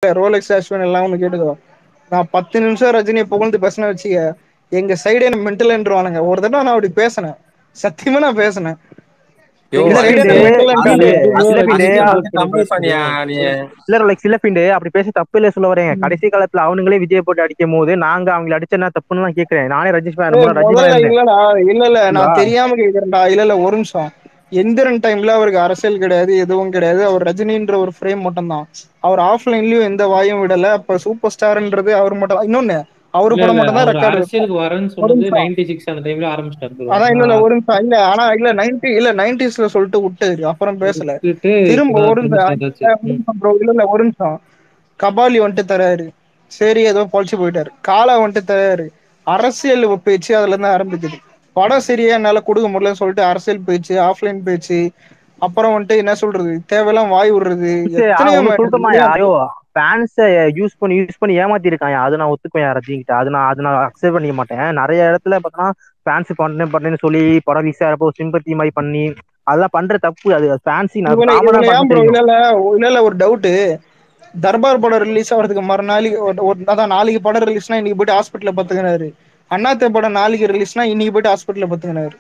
Rolex Ashwin எல்லா ஒன்னு கேட்டுக்கோ நா பத்து நிமிஷோ ரஜினிய புகழ்ந்து பேசுன வச்சிக்க எங்க சைடே என்ன மென்டலுன்றுவானுங்க ஒரு தடவ நா அப்டி பேசுனே சத்தியமா நா பேசுனே யோ எங்க இல்ல சைடே பீண்டு என்ன பீண்டு மென்டலுன்றானுங்க இல்ல பீண்டு அதுக்கே ஆ, வந்து கம்மி பண்ணியா நீ இல்ல லைக் சில பீண்டு அப்படி பேச தப்பு இல்ல சொல்ல வரேன் கடைசி காலத்துல அவனுங்களே விஜய் போட்டு அடிக்கும் போது நாங்க அவங்களை அடிச்சா என்ன தப்புன்னு நான் கேக்குறேன் நானே ரஜினி fan ஏய் முன்னாடி ரஜினி fan முதல்ல இருந்தேன் இல்லடா இல்ல இல்ல புரியுதா? நான் தெரியாம கேக்குறேன்டா இல்ல இல்ல ஒரு நிமிஷம் எந்திரன் டைம்ல அவருக்கு அரசியல் கிடையாது எதுவும் கிடையாது அவர் ரஜினின்ற ஒரு ஃப்ரேம் மட்டும் தான் அவர் ஆஃப்லைன்லயும் எந்த வாயும் விடல அப்ப சூப்பர் ஸ்டார்ன்றது அவர் மட்டும் தான் இன்னொன்னு அவரு இல்ல படம் இல்ல மட்டும் தான் அவர் ரெக்கார்டு அரசியலுக்கு வரேன்னு ஒரு சொன்னது நிமிஷம் நைன்டி சிக்ஸ் அந்த டைம்ல ஆரம்பிச்சிட்டாரு bro. அதான் இல்ல இல்ல ஆனா ஒரு நிமிஷம் இல்ல ஆனா இல்ல நைன்டி இல்ல நைன்டிஸ்ல சொல்லிட்டு விட்டாரு அப்புறம் பேசல விட்டுட்டு திரும்ப இப்பதான் ஒரு திரும்ப நிமிஷம் சேர்ந்தாச்சு இல்ல, ஒரு நிமிஷம் bro. இல்ல இல்ல ஒரு நிமிஷம் கபாலி வந்துட்டு தராரு சரி ஏதோ பொழைச்சு போயிட்டாரு காலா வந்துட்டு தராரு அரசியல் பேச்சு அதுல இருந்து ஆரம்பிக்குது படம் சரியா என்னால கொடுக்க முடியலன்னு சொல்லிட்டு அரசியல் பேச்சு ஆஃப்லைன் பேச்சு அப்புறம் வந்துட்டு என்ன சொல்றது தேவையெல்லாம் வாய் விடுறது சரி, ஆ, எத்தனையோ ஒண்ணு மே- சொல்லட்டுமாயா ஐயோ ஃபேன்ஸை யூஸ் பண்ணி யூஸ் பண்ணி ஏமாத்தி இருக்கான் அது நான் ஒத்துக்குவேன் ரஜினி கிட்ட அது நான் அது நான் அக்செப்ட் பண்ணிக்க மாட்டேன் நிறைய இடத்துல பார்த்தோன்னா ஃபேன்ஸ் பண்ணு பண்ணுன்னு சொல்லி படம் ரிலீஸ் ஆகிறப்போ சிம்பத்தி மாதிரி பண்ணி அதெல்லாம் பண்ற தப்பு அது ஃபேன்சி நான் இவனை காமனா இவனை பண்ண ஏன் ப்ரோ தெரியும் இல்ல இல்ல இல்ல இல்ல ஒரு டவுட் தர்பார் படம் ரிலீஸ் ஆகிறதுக்கு மறுநாளைக்கு ஒரு- ஒரு அதான் நாளைக்கு படம் ரிலீஸ்னா இன்னைக்கு போயிட்டு ஹாஸ்பிட்டல்ல பத்துக்கினாரு அண்ணாத்த படம் நாளைக்கு ரிலீஸ்னா இன்னைக்கு போயிட்டு ஹாஸ்பிட்டல்ல பத்துக்கினாரு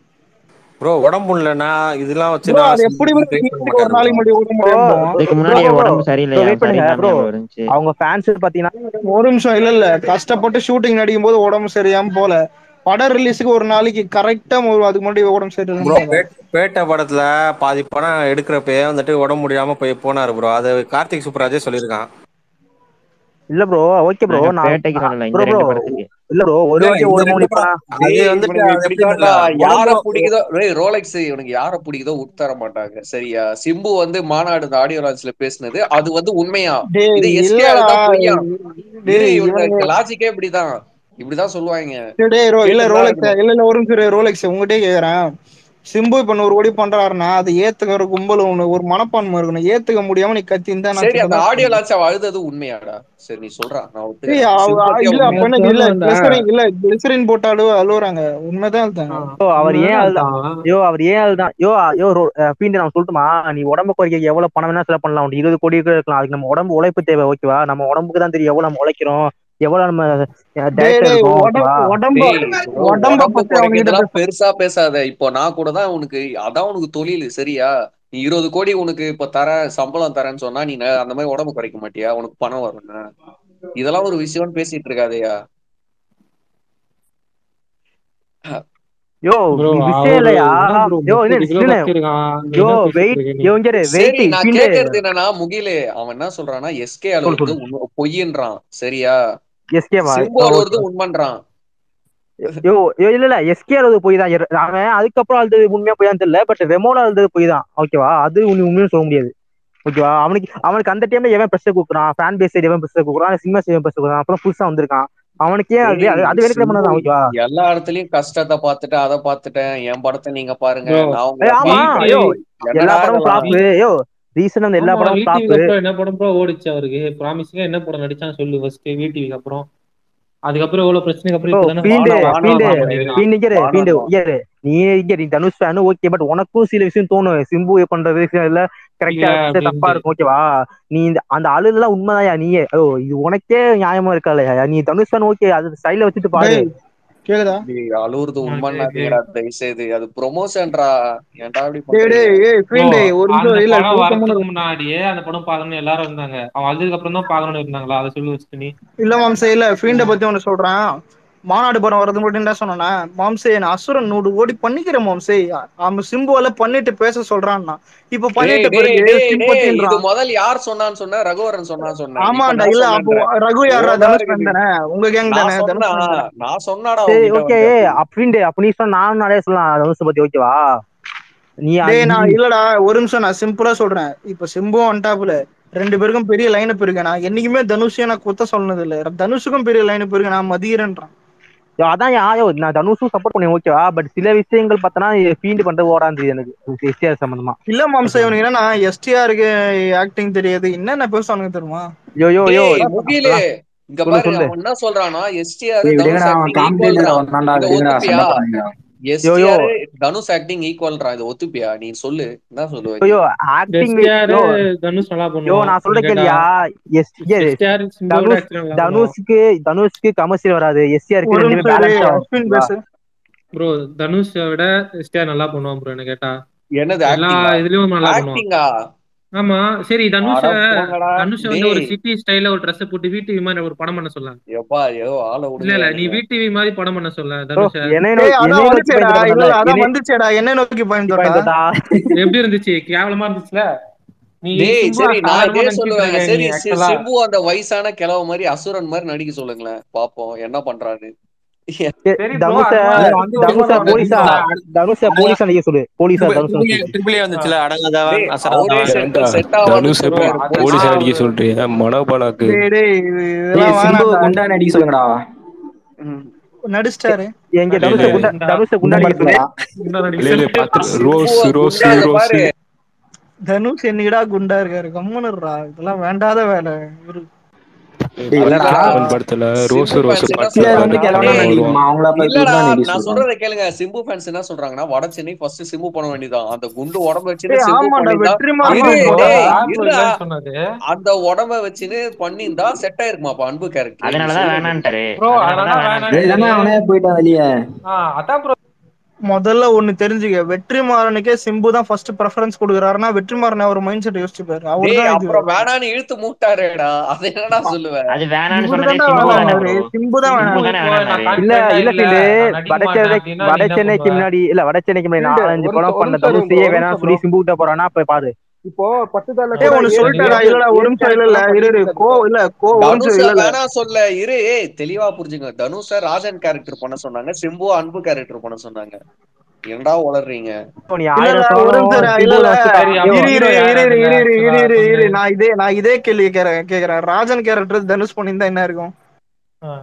ப்ரோ உடம்பு இல்லைன்னா இதெல்லாம் வச்சு ப்ரோ நான் அது எப்படி bro ட்ரை இன்னைக்கு பண்ண ஒரு நாளைக்கு மாட்டாரு முன்னாடி ஓட முடியும் bro? இதுக்கு bro, முன்னாடி bro, உடம்பு bro, சரியில்லையா wait பண்ணுங்க, சரியில்லாம bro. இருந்துச்சு அவங்க ஃபேன்ஸ் பாத்தீங்கன்னா ஒரு நிமிஷம் இல்ல இல்ல கஷ்டப்பட்டு ஷூட்டிங் நடிக்கும் போது உடம்பு சரியாம போல படம் ரிலீஸுக்கு ஒரு நாளைக்கு கரெக்டா அதுக்கு முன்னாடி உடம்பு ப்ரோ சரியில்லை பேட்டை படத்துல பாதி படம் எடுக்கிறப்பயே வந்துட்டு உடம்பு முடியாம போய் போனாரு ப்ரோ அது கார்த்திக் சுப்ராஜே சொல்லியிருக்கான் இல்ல ப்ரோ ஓகே ப்ரோ நாங்க நான் பேட்டைக்கு சொல்லல இந்த ப்ரோ ப்ரோ ரெண்டு படத்துக்கு இல்ல ப்ரோ ஒரு இல்ல, வாட்டி இந்த ஒரு ரெண்டு மூணு இப்ப படம் நான் அது டேய், வந்துட்டு இவனுங்க அது எப்படி இப்படிதான்டா தெரியல யார உடம்பு பிடிக்குதோ டேய் ரோலெக்ஸ் இவனுக்கு யார பிடிக்குதோ உட்தர மாட்டாங்க சரியா சிம்பு வந்து மாநாடு ஆடியோ லான்ச்ல பேசுனது அது வந்து உண்மையா டேய் இது எஸ்கே இல்லடா தான் பொய்யா இது டேய் இவனுங்க இவனுங்க லாஜிக்கே இப்படிதான் இப்படிதான் சொல்லுவாங்க டேய், டேய், ரோ- இல்ல கேட்டுதான் ரோலெக்ஸ் இருக்கணும் இல்ல இல்ல ஒரு நிமிஷம் இரு, ரோலெக்ஸ் உங்ககிட்டயே கேக்குறேன் சிம்பு இப்ப நூறு கோடி பண்றாருன்னா அது ஏத்துக்கிற கும்பல் ஒண்ணு ஒரு மனப்பான்மை இருக்கணும் ஏத்துக்க முடியாம நீ கத்தி இருந்தா நான் சரி அந்த சுத்தமா ஆடியோ லான்ச் அவ அழுதது உண்மையாடா சரி நீ சொல்றா நான் ஏய், ஒத்துக்கிறேன் அவ- சிம்பத்தியா இல்ல அப்ப உண்மையா என்ன இல்ல அந்த- கிளிசரின் இல்ல கிளிசரின் போட்டு அழுவ அழுவுறாங்க உண்மைதான் அதுதாங்க யோ, அவர் ஏன் உண்மைதான் அழுதா தான். யோ அவர் ஏன் அழுதான் யோ யோ பீண்டு நான் சொல்லட்டுமா நீ உடம்பு குறைக்க எவ்வளவு பணம் வேணா செலவு பண்ணலாம் உனக்கு இருபது கோடி கூட இருக்கலாம் அதுக்கு நம்ம உடம்பு உழைப்பு தேவை ஓகேவா நம்ம உடம்புக்கு தான் தெரியும் எவ்வளவு நம்ம உழைக்கிறோம் எவ்வளவு நம்ம டேய் டயட் டேய் இருக்கும் உடம்பு ஓகேவா உடம்பு டேய் bro, உடம்ப உடம்பு பத்தி அவங்க கிட்ட குறைக்கிறதெல்லாம் பேச பெருசா பேசாத இப்போ நான் கூட தான் உனக்கு அதான் உனக்கு தொழில் சரியா நீ இருபது கோடி உனக்கு இப்ப தரேன் சம்பளம் தரேன்னு சொன்னா நீ ந- அந்த மாதிரி உடம்பு குறைக்க மாட்டியா உனக்கு பணம் வரும்னா இதெல்லாம் ஒரு விஷயம்னு பேசிட்டு இருக்காதயா யோ bro, நீ விஷயம் அவரு இல்லையா என்ன bro, யோ என்ன முப்பது கிலோ இல்ல குறைச்சிருக்கான். நீ யோ என்ன பேசிட்டு வெயிட் இருக்க நீ? யோ இங்க சரி வெயிட் நான் பீண்டு கேக்குறது என்னன்னா முகிலே அவன் என்ன சொல்றான்னா எஸ்கே சொல்லு அழுவுறது சொல்லு உண்மை- பொய்யின்றான் சரியா எஸ்கேவா சிம்பு அழுவுறது உண்மைன்றான் யோ யோ இல்ல இல்ல எஸ்கே அழுது போய் தான் எர- அவன் அதுக்கப்புறம் அழுது உண்மையா போய் தெரியல பட் ரெமோல அழுது போய் தான் ஓகேவா அது உண்மை உண்மையும் சொல்ல முடியாது ஓகேவா அவனுக்கு அவனுக்கு அந்த டைம்ல எவன் பிரஷர் கொடுக்குறான் ஃபேன் பேஸ் சைடு எவன் பிரஷர் கொடுக்குறான் சினிமா சைடு எவன் பிரஷர் கொடுக்குறான் அப்புறம் புதுசா வந்திருக்கான் அவனுக்கே அது அது- அது வெறுக்கிற சிம்பு பண்ணதான் ஓகேவா எல்லா இடத்துலயும் கஷ்டத்தை பார்த்துட்டு அதை பார்த்துட்டேன் என் படத்தை நீங்க பாருங்க bro, நான் ஏய், உங்களை ஆமா வீட்டு- யோ என்னடா எல்லா படமும் இதெல்லாம்? ஃபிளாப் யோ ரீசன் அந்த எல்லா ஆமா, படமும் ஃபிளாப் VTV அப்புறம் என்ன படம் ப்ரோ ஓடிச்சு அவருக்கு ப்ராமிசிங்கா என்ன படம் நடிச்சான்னு சொல்லு ஃபர்ஸ்ட் விடிவிக்கு அப்புறம் அதுக்கப்புறம் எவ்வளவு பிரச்சனைக்கு அப்புறம் ப்ரோ இப்பதானே பீண்டு வானம், வானம், பீண்டு வானம் பண்ணிருக்கான். பீண்டு இங்க இரு, வானம், பீண்டு வானம். இங்க இரு. நீ இங்க இரு, தனுஷ் ஃபேன் ஓகே பட் உனக்கும் சில விஷயம் தோணும் சிம்பு பண்ற விஷயம் இல்ல கரெக்டா இல்ல தப்பா அப்படின்ட்டு. இருக்கும் ஓகேவா நீ இந்த அந்த அழுதுலாம் உண்மைதான்யா நீயே ஓ இது உனக்கே நியாயமா இருக்காலையா நீ தனுஷ் ஃபேன் ஓகே அது ஸ்டைல வச்சுட்டு பாரு டேய் கேக்குதா டேய், அழுவுறது ஆ, உண்மைன்னாதீங்கடா தயவு செய்து அது ப்ரொமோஷன்டா ஏன்டா இப்படி டேய் பண்றீங்க டேய் ஏய் Bro, ஃபீல்டு ஒரு அந்த நிமிஷம் இல்ல படம் தூக்கமுன்னு வரதுக்கு முன்னாடியே அந்த படம் பார்க்கணும்னு எல்லாரும் இருந்தாங்க அவன் அழுதுக்கு அப்புறம் தான் பார்க்கணும்னு இருந்தாங்களா அதை சொல்லி வச்சுட்டு நீ இல்ல மாம்சே இல்ல ஃபீல்ட பத்தி ஒண்ணு சொல்றேன் மாநாடு படம் வரது மட்டும் என்ன சொன்னா மாம்சே நான் அசுரன் நூறு கோடி பண்ணிக்கிறேன் மாம்சே அவன் சிம்புவால பண்ணிட்டு பேச சொல்றான்னா இப்ப டேய் பண்ணிட்ட டேய் பிறகு டேய் டேய் இது சிம்பத்தின்றான் முதல் யார் சொன்னான்னு சொன்ன ரகுவரன் சொன்னான்னு சொன்னேன் இப்ப ஆமாண்டா நான் இல்ல அப்போ சொன்னேன்றேன் ரகு யாரா ஒழுங்கா தனுஷ் இருக்குது. தானே உங்க கேங் நான் தானே சொன்னா தனுஷ் தானே நான் சொன்னாடா சரி உன்கிட்ட ஓகே வந்து அப்படி. அப்படின்னு அப்ப நீ சொன்ன நானும் நிறைய சொல்லலாம் தனுஷ் பத்தி ஓகேவா நீ டேய் நான் நீ- இல்லடா ஒரு நிமிஷம் நான் சிம்பிளா சொல்றேன் இப்ப சிம்புவும் அன்டாப்ல ரெண்டு பேருக்கும் பெரிய லைனப் இருக்கு நான் என்னைக்குமே தனுஷையும் நான் குத்த சொன்னது இல்ல தனுஷுக்கும் பெரிய லைனப் இருக்கு நான் மதியறேன்றான் யோ, அதான் யாயோ நான் தனுஷும் சப்போர்ட் பண்ணேன் ஓகேவா பட் சில விஷயங்கள் பார்த்தனா ஃபீல்டு பண்றது ஓடாது எனக்கு எஸ்டிஆர் சம்பந்தமா இல்ல மாம்சா இவனுக்கு என்னன்னா எஸ்டிஆருக்கு ஆக்டிங் தெரியாது என்னென்ன பேசுவானுங்க தெரியுமா யோ யோ யோ டேய் முகிலே இங்க சொல்லு, பாருங்க சொல்லு. அவன் என்ன சொல்றானா எஸ்டிஆர் டேய், தனுஷ் விடுங்கடா, அவன் acting equal காம்படிட்டர் தான். வந்தான்டா, இதை விடுங்கடா, ஒத்துப்பியா சண்டை போடாதீங்கடா. எஸ்டிஆர் தனுஷ் ஆக்டிங் ஈக்குவல்ரா இது ஒத்துப்பியா நீ சொல்லு என்ன சொல்லுவ நீ? ஐயோ ஆக்டிங் எஸ்டிஆர் தனுஷ் நல்லா யோ பண்ணுவான் நான் சொல்ற கேள்வியா எஸ் எஸ்டிஆர் சிம்புவோட தனுஷ் actually நல்லா பண்ணுவான் தனுஷ்க்கு தனுஷ்க்கு கமர்ஷியல் வராது எஸ்டிஆருக்கு ஒரு ரெண்டுமே நிமிஷம் இரு, அஸ்வின் பேலன்ஸ் பேசு ப்ரோ தனுஷை விட எஸ்டிஆர் நல்லா பண்ணுவான் ப்ரோ என்ன கேட்டா என்னது எல்லா ஆக்டிங்கா இதுலயும் நல்லா பண்ணுவான் ஆக்டிங்கா ஆமா சரி தனுஷ அட போங்கடா. தனுஷ வந்து ஒரு டேய். சிட்டி ஸ்டைல ஒரு ட்ரெஸ் போட்டு வீட்டு மாதிரி ஒரு படம் பண்ண சொல்ல எப்பா ஐயோ ஆள இல்ல இல்ல விடுங்க நீ வீட்டு மாதிரி படம் பண்ண சொல்ல ப்ரோ தனுஷ என்ன டேய், அதான் என்ன வந்துச்சேடா இல்ல இல்ல, அதான் வந்துச்சேடா என்ன நோக்கி பயந்துட்டா எப்படி இருந்துச்சு கேவலமா இருந்துச்சுல நீ டேய் சிம்பு சரி நான் சாதாரணமா இதே நினைச்சிட்டு சொல்லுவேன் இருக்க சரி நீ சி- actually. சிம்பு அந்த வயசான கிழவ மாதிரி அசுரன் மாதிரி நடிக்க சொல்லுங்களேன் பாப்போம் என்ன பண்றாரு சரி bro, தனுஷ அது வந்து தனுஷ ஒரு போலீஸா தனுஷ போலீஸா நிக்க சொல்லு போலீஸா தனுஷ ட்ரிபிள் வந்துச்சுல அடங்காதவன் டேய், அவரே அசராதவன் செட் செட் தனுஷ் ஆகாது எப்படி போலீஸ் அடிக்க சொல்றியா மனோபாலாக்கு டேய் டேய் இது- இதெல்லாம் சிம்பு வேணாம்டா. குண்டா நடிக்க சொல்லுங்கடா நடிச்சிட்டாரு எங்க இல்ல, தனுஷ இல்ல. குண்டா தனுஷ குண்டா நிக்க சொல்லு இந்த நடிகை இல்ல இல்ல பாத்து ரோஸ் ரோஸ் குண்டாது ரோஸ் பாரு. தனுஷ் என்னடா குண்டா இருக்காரு கம்முனுடுறா இதெல்லாம் வேண்டாத வேலை இவரு டேய், இல்லடா அவன் படத்துல ரோஸ் சிம்பு ரோஸ் fans என்ன பாட்டு எஸ்டிஆர் வந்து சொல்றாங்க? கிழவனா டேய், நடிக்குமா அவங்கள போய் இல்லடா குண்டா நடிக்க நான் சொல்லுங்க சொல்றதை கேளுங்க சிம்பு ஃபேன்ஸ் என்ன சொல்றாங்கன்னா வட சென்னை ஃபர்ஸ்ட் சிம்பு பண்ண வேண்டியதான் அந்த குண்டு உடம்ப வச்சுன்னு டேய், சிம்பு ஆமாண்டா பண்ணிருந்தா வெற்றிமாறன் இரு, bro. டேய், யார் bro இருடா. இல்லைன்னு சொன்னது அந்த உடம்ப வச்சுன்னு பண்ணியிருந்தா செட் ஆயிருக்குமாப்பா அன்பு கேரக்டர் அதனாலதான் வேணான்ட்டாரு ப்ரோ அதனாலதான் அதனால வேணாம் இல்லைன்னா வேணாம் அவனே போயிட்டான் வெளியே ஆ, அதான் ப்ரோ முதல்ல ஒண்ணு தெரிஞ்சுக்க வெற்றிமாறனுக்கே சிம்பு தான் ஃபர்ஸ்ட் ப்ரெஃபரன்ஸ் கொடுக்குறாருன்னா வெற்றிமாறன் அவர் மைண்ட் செட் யோசிச்சுப்பாரு டேய் அவர்தான் இது அப்புறம் வேணான்னு இழுத்து மூட்டாருடா அதை என்னடா சொல்லுவேன் அது வேணாம்னு இவரு சொன்னதே தான்டா சிம்பு தானே வேணாம்னாரு bro சிம்பு தான் சிம்பு வேணாம் தானே இப்போ வேணாம்னாரு நான் இல்ல confident இல்ல இல்ல, பில்லு நான் நடிக்க வட மாட்டேன் சென்னைக்கு அப்படின்னா வட நீ என்ன சென்னைக்கு பண்ணுவ? முன்னாடி இல்ல வட சென்னைக்கு முன்னாடி இல்ல, நாலஞ்சு ஒரு படம் ஒரு பண்ண நிமிஷம் தனுஷையே ஒரு வேணாம்னு நிமிஷம் சொல்லி சிம்பு கிட்ட போறானா போய் பாரு இப்போ பத்துதால டேய் ஒண்ணு சொல்லிட்டாரா இல்லடா ஒரு நிமிஷம் இல்ல இல்ல இரு இரு கோ இல்ல கோ ஒரு நிமிஷம் தனுஷ இல்ல இல்ல வேணா சொல்ல இரு ஏய், தெளிவா புரிஞ்சுங்க தனுஷ ராஜன் கேரக்டர் பண்ண சொன்னாங்க சிம்பு அன்பு கேரக்டர் பண்ண சொன்னாங்க என்னடா உளறீங்க இப்போ நீ இல்ல ஆயிரம் இல்ல ஒரு சொன்னாலும் நிமிஷம் சிம்பு இல்ல இல்ல வந்து சரி, அப்ப இரு இரு hero இரு இரு யாரு இரு இரு அதுல இரு இரு சொல்லு. நான் இதே நான் இதே கேள்வி கேக்குறேன் கேக்குறேன் ராஜன் கேரக்டர் தனுஷ் பண்ணியிருந்தா என்ன இருக்கும் ஆ.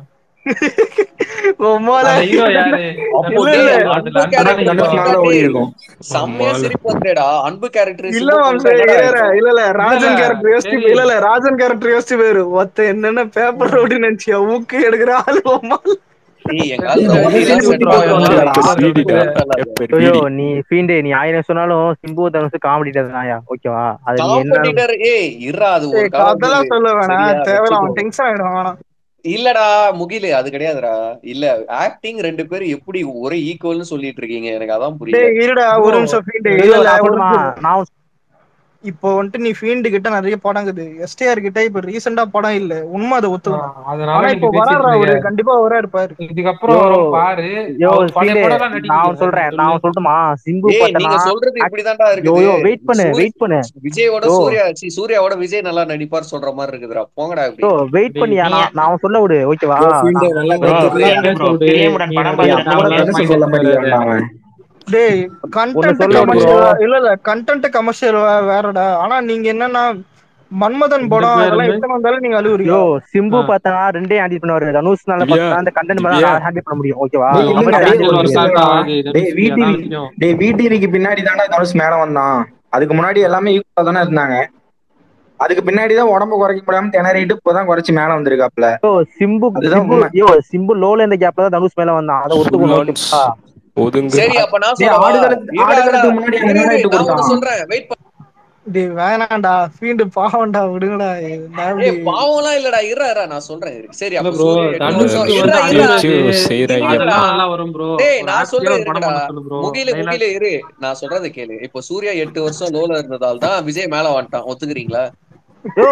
உம்மால அந்த hero யாரு அப்போ இல்ல, டேய், இல்ல. அன்பு அதுல கேரக்டர் அன்பு தனுஷ் பண்ணிட்டா மேல ஓடி டேய், இருக்கும் செம்மையா ஆமால. சிரிப்பு வந்துடா அன்பு கேரக்டர் இல்ல மாம்சே இல்ல இல்ல இல்ல இல்ல ராஜன் இல்ல, கேரக்டர் யோசிச்சு சரி. இல்ல இல்ல ராஜன் கேரக்டர் யோசிச்சு போயிரு ஒத்த என்னென்ன பேப்பர் ரோடு நினைச்சியா ஊக்கு எடுக்கிற ஆளு உம்மால டேய் எங்க டேய், ஆள் முதல்ல ரவுடி எல்லாம் சீடி செட் போட்டு ஆகும் வந்துடா. Pepper வீடிடா, pepper ஐயோ வீடி. நீ ஃபீண்டே நீ ஆயிரம் சொன்னாலும் சிம்பு தனுஷ் காமெடி தான்யா ஓகேவா அது நீ என்ன காம்படிட்டர் ஏய் இருடா அது ஒரு ஏய், காலம் அதெல்லாம் சொல்லு. சொல்ல வேணாம் சரியா? தேவையில்ல அவன் வச்சுக்கோ. டென்ஷன் ஆயிடும் வேணாம் இல்லடா முகிலு அது கிடையாதுடா இல்ல ஆக்டிங் ரெண்டு பேரும் எப்படி ஒரே ஈக்குவல்னு சொல்லிட்டு இருக்கீங்க எனக்கு அதான் புரியல டேய் இருடா ஒரு நிமிஷம் ஃபீல்டு ஐயோ, இல்ல இல்ல நான் ஒரு சொல்லுமா நிமிஷம். நான் இப்போ வந்துட்டு நீ ஃபீல்டு கிட்ட நிறைய படம் இருக்குது எஸ்டிஆர் கிட்ட இப்ப ரீசெண்டா படம் இல்ல உண்மை அதை ஆ, ஒத்துக்கணும் அதனால ஆனா நீங்க இப்போ பேசிட்டு வராரு அவரு இருக்க. கண்டிப்பா வரா இருப்பாரு இதுக்கப்புறம் யோ, வரும் பாரு யோ அவர் பழைய ஃபீண்டே படம்லாம் நான் நடிக்கலையா? ஒண்ணு சொல்றேன் சொல்லு. நான் சொல்லட்டுமா சிம்பு ஏய் பார்த்தனா நீங்க சொல்றது இப்படிதான்டா யோ இருக்குது யோ வெயிட் பண்ணு சூரி- வெயிட் பண்ணு விஜயோட யோ. சூர்யா சி, சூர்யாவோட விஜய் நல்லா நடிப்பார் சொல்ற மாதிரி இருக்குதுடா போங்கடா இப்படி யோ வெயிட் டேய், பண்ணியா நீ- நான் நான் அவன் சொல்ல விடு ஓகேவா யோ, ஃபீல்டே நல்லா bro, கத்துறது. இல்ல bro, பிரியமுடன் படம் டேய், பார்த்துட்டு அப்ப கூட நான் தனுஷ் சொல்ல மாட்டேங்கிறான்டா அவன் டேய் ஒண்ணு கண்டென்ட் சொல்ல விடு கமர்ஷியல் bro. இல்ல இல்ல கண்டென்ட் கமர்ஷியல் வேறடா ஆனா நீங்க என்னன்னா மன்மதன் ரெண்டு படம் அதெல்லாம் பேருமே- எத்தனை வந்தாலும் நீங்க அழுவுறீங்க யோ சிம்பு ஆ. பார்த்தனா ரெண்டே ஹேண்டில் பண்ணுவாரு தனுஷ்னால இல்லையா? பார்த்தா அந்த கண்டென்ட் மேல இல்லையா? ஹேண்டில் பண்ண முடியும் ஓகேவா டேய், அந்த இல்லடா, மாதிரி டேய், handle ஒரு பண்ண நிமிஷம் முடியாது. இருடா. ஆகுது, டேய் தனுஷ்க்கு, வீட்டு அதான் விஷயம். டேய் வீட்டிற்கு பின்னாடி தானே தனுஷ் மேல வந்தான் அதுக்கு முன்னாடி எல்லாமே ஈக்குவலா தானே இருந்தாங்க அதுக்கு பின்னாடி தான் உடம்பு குறைக்க முடியாம திணறிட்டு இப்பதான் குறைச்சு மேல வந்திருக்காப்ல யோ சிம்பு அதுதான் சிம்பு உண்மை. யோ சிம்பு லோல இருந்த கேப்ல தான் தனுஷ் மேல வந்தான் அதை ஒத்துக்கணும் Full on ஓகேவா ஒதுங்கு சரி அப்ப நான் டேய், சொல்லவா ஆடுகளத்து- இரு, ஆடுகளத்துக்கு முன்னாடி இரு, அவன் இரு, இட்டு நான் ஒண்ணு கொடுத்தான். சொல்றேன் வெயிட் டேய் வேணாம்டா ஃபீல்டு பாவம்டா விடுங்கடா ஏய் டேய் பாவம்லாம் இல்லடா இருடா இருடா நான் சொல்றேன் இரு. சரி இல்ல அப்ப bro, சூர்யா எட்டு தனுஷ்க்கு வருஷம் வந்து இருடா அழுவது, இருடா வச்சு செய்றாங்க. இருடா. அதெல்லாம் நல்லா வரும் bro. டேய் ஒரு நான் happy-ஆ சொல்றேன் ஒரு படம் இருக்குடா பண்ண சொல்லு bro. முகிலு Dialogue- முகிலு இரு நான் சொல்றதை கேளு இப்ப சூர்யா எட்டு வருஷம் லோல இருந்ததால தான் விஜய் மேல வந்துட்டான் ஒத்துக்கிறீங்களா யோ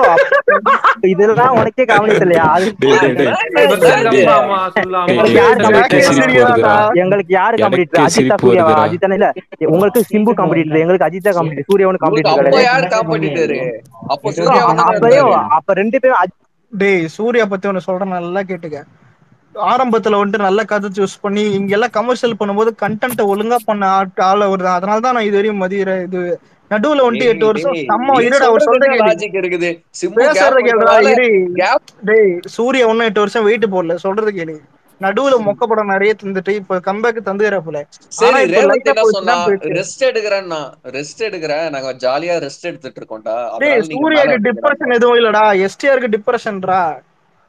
அப்ப இதெல்லாம் உனக்கே கவனித்து இல்லையா அது டேய், டேய், டேய். இவர் தெரிஞ்ச டேய். ஆமா, சொல்லு, ஆமா. டேய், எங்களுக்கு யாரு டேய், கம்பெனி எனக்கே சிரிப்பு வருதுடா. எங்களுக்கு யாரு எனக்கே காம்படிட்டர் அஜித்தா சிரிப்பு சூர்யாவா வருதுடா. அஜித்தா இல்ல உங்களுக்கு சிம்பு காம்படிட்டர் எங்களுக்கு அஜித்தா காம்படிட்டர் சூர்யாவனு உங்களுக்கு காம்படிட்டர் அப்ப கிடையாது யார் காம்படிட்டரு அப்ப யோ, சூர்யா வந்து அப்பயோ அப்ப ரெண்டு பேரும் அஜி- டேய் சூர்யா பத்தி ஒண்ணு சொல்றேன் நல்லா கேட்டுக்க ஆரம்பத்துல வந்துட்டு நல்ல கதை சூஸ் பண்ணி இங்க எல்லாம் கமர்ஷியல் பண்ணும்போது கண்டென்ட் ஒழுங்கா பண்ண ஆட் ஆள வருது அதனால தான் நான் இது வரையும் மதியிற இது நடுவுல வந்துட்டு எட்டு வருஷம் செம்ம இருடா அவர் சொல்ற கேளு லாஜிக் இருக்குது சிம்பு பேசுறத கேளுடா கேப் இரு gap. டேய் சூர்யா ஒன்னும் எட்டு வருஷம் வெயிட் போடல சொல்றது கேளு நடுவுல மொக்க படம் நிறைய தந்துட்டு இப்ப கம்பேக் தந்துக்கிறப்பல சரி ஆனா இப்ப ரேவந்த் லைட்டா என்ன சொன்னா போச்சுன்னா போயிடுச்சு. ரெஸ்ட் எடுக்கிறேன்னா ரெஸ்ட் எடுக்கிறேன் நாங்க ஜாலியா ரெஸ்ட் எடுத்துட்டு இருக்கோம்டா டேய் அதனால நீங்க மேல சூர்யாக்கு வந்துக்கிறேன். டிப்ரெஷன் எதுவும் இல்லடா எஸ்டிஆருக்கு டிப்ரெஷன்டா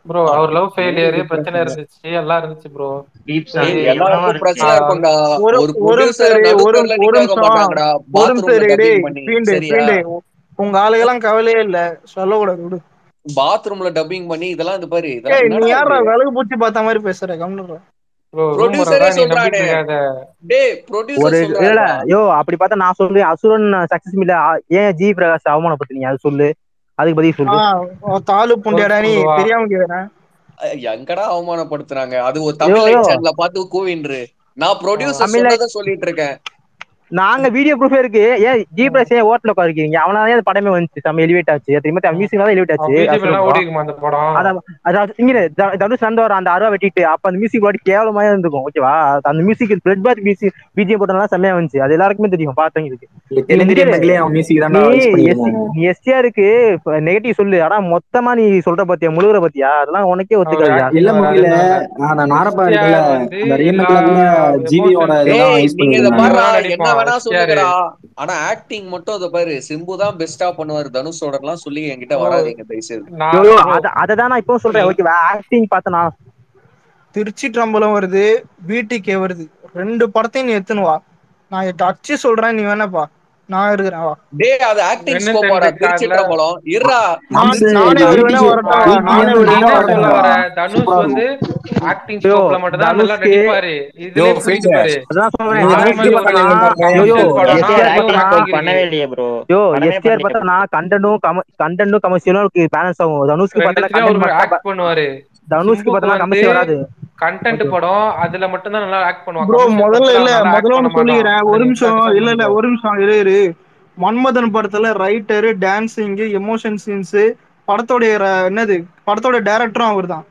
ப்ரோ அவர் லவ் ஃபெயிலியர் பிரச்சனை இருந்துச்சு எல்லாம் இருந்துச்சு ப்ரோ டீப் சரி, ஏய், எல்லாருக்கும் பிரச்சனை ஆ, இருக்கும்டா ஒரு ஒரு ஒரு ப்ரொடியூசர் சரி ஒரு நடுத்தரல ஒரு நிக்க வைக்க நிமிஷம் மாட்டாங்கடா ஒரு பாத்ரூம்ல சரி டேய் டப்பிங் பண்ணி ஃபீண்டு சரியா ஃபீண்டு உங்க ஆளுகெல்லாம் கவலையே இல்ல சொல்லக்கூடாது விடு பாத்ரூம்ல டப்பிங் பண்ணி இதெல்லாம் இது பாரு இதெல்லாம் ஏய் நீ என்னடா யாரா இது விலகு பூச்சி பார்த்த மாதிரி பேசுற கம்னு ப்ரோ ப்ரொடியூசரே ரூமரா நீ நம்பிட்டு சொல்றானே இருக்காத டேய் ஒரு ப்ரொடியூசர் இல்ல சொல்றாருடா யோ அப்படி பார்த்தா நான் சொல்றேன் அசுரன் சக்சஸ் இல்ல ஏன் ஜி பிரகாஷ் அவமானப்படுத்துனீங்க அது சொல்லு அதுக்கு பதில் சொல்லு ஆஹ் தாலு புண்டியாடா நீ சொல்லுவா. தெரியாம கேக்குறேன் எங்கடா அவமானப்படுத்துறாங்க அது ஒரு யோ, தமிழ் யோ. சேனல்ல பார்த்து கூவின்று நான் ப்ரொடியூசர் தமிழ் சொன்னதை சொல்லிட்டு இருக்கேன் நாங்க வீடியோ ப்ரூஃபே இருக்கு ஏன் ஜி பிரகாஷ் ஏன் ஓட்டல உட்காந்துருக்கீங்க அவனாலே அந்த படமே வந்துச்சு செம்ம எலிவேட் ஆச்சு திரும்ப மியூசிக் தான் எலிவேட் ஆச்சு பிஜேபி அசுரன் எல்லாம் படம். ஓடி இருக்குமா அந்த படம் அதான் அதாவது இங்க த- தனுஷ் வந்து ஒரு அந்த அருவா வெட்டிட்டு அப்ப அந்த மியூசிக் பாடி கேவலமா இருந்திருக்கும் ஓகேவா அந்த music blood bath music BGM போட்டனால செம்மையா வந்துச்சு அது எல்லாருக்குமே தெரியும் பார்த்தவங்களுக்கு தெலுங்கு ரீமேக்லயே அவன் மியூசிக் நீ தான் யூஸ் எஸ் பண்ணிருந்தாங்க நீ எஸ்டிஆருக்கு நெகட்டிவ் சொல்லு ஆனா மொத்தமா நீ சொல்ற பாத்தியா முழுகுற பாத்தியா அதெல்லாம் உனக்கே ஒத்துக்காது அவர் இல்ல acting முகில வராதனால. அந்த நாரப்பா STR இருக்குல்ல வந்து அந்த ரீமேக்ல எல்லா கூட ஜிவியோட emotions இதெல்லாம் ஏய் யூஸ் நீங்க இத பண்ணிருந்தாங்க பாருடா நடிப்பான், என்ன வேணா STR. சொல்லுங்கடா ஆனா ஆக்டிங் மட்டும் இத பாரு சிம்பு தான் பெஸ்டா பண்ணுவாரு தனுஷோட எல்லாம் சொல்லி என்கிட்ட வராதீங்க தயவுசெய்து நான் யோ யோ bro, அத அததான் நான் இப்போ சொல்றேன் ஓகேவா ஆக்டிங் பார்த்தனா திருச்சி ட்ரம்பலம் வருது பிடிகே வருது ரெண்டு படத்தையும் நீ எத்துன்னு வா நான் அச்சு சொல்றேன் நீ வேணாப்பா நான் இருக்கிறேன் வா டேய் அது ஆக்டிங் என்ன ஸ்கோப்பாடா தெரியுது திருச்சி கார்ல? ட்ரம்பலம் இருடா நான் அம்சு, நானே இது வருவேனா BTK வரட்டா BTK நானே வந்து நீ வருவேனா என்ன வரட்டும். சொல்ல வரட்டா வர தனுஷ் சூப்பரா வந்து ஆக்டிங் யோ, ஸ்கோப்ல மட்டும் தான் நல்லா தனுஷ்க்கு- நடிப்பாரு இதுலயே யோ, புரியுது ஃபீல்டு. பாரு அதான் சொல்றேன் நீங்க அதே தனுஷ்க்கு மாதிரி ஒரு பார்த்தனா யோ யோ commercial படம்னா எஸ்டிஆர் அதுலயும் ஒரு பார்த்தனா acting பண்ணவே இருக்கு இல்லையே ப்ரோ யோ படமே எஸ்டிஆர் பண்ணல பார்த்தனா கண்டனும் கண்டனும் கமர்ஷியலும் பேலன்ஸ் ஆகும் தனுஷ்க்கு பார்த்தனா ரெண்டுத்துலயும் கண்டென்ட் அவர் மட்டும் ஆக்ட் பண்ணுவாரு தனுஷ்க்கு சிம்புக்கு பார்த்தனா வந்து கமர்ஷியல் வராது கண்டென்ட் படம் அதுல மட்டும் தான் நல்லா ஆக்ட் பண்ணுவான் ப்ரோ commercial முதல்ல படத்துல இல்ல அவன் நல்லா ஆக்ட் முதல்ல பண்ண ஒண்ணு மாட்டான் சொல்லிக்கிறேன் அதை ஒரு நீ நிமிஷம் satisfy இல்ல இல்ல பண்ணிக்கோ ஒரு நிமிஷம் இரு இரு மன்மதன் படத்துல ரைட்டரு டான்சிங் எமோஷன் சீன்ஸ் படத்தோடைய ர- என்னது படத்தோட டைரக்டரும் அவர்தான்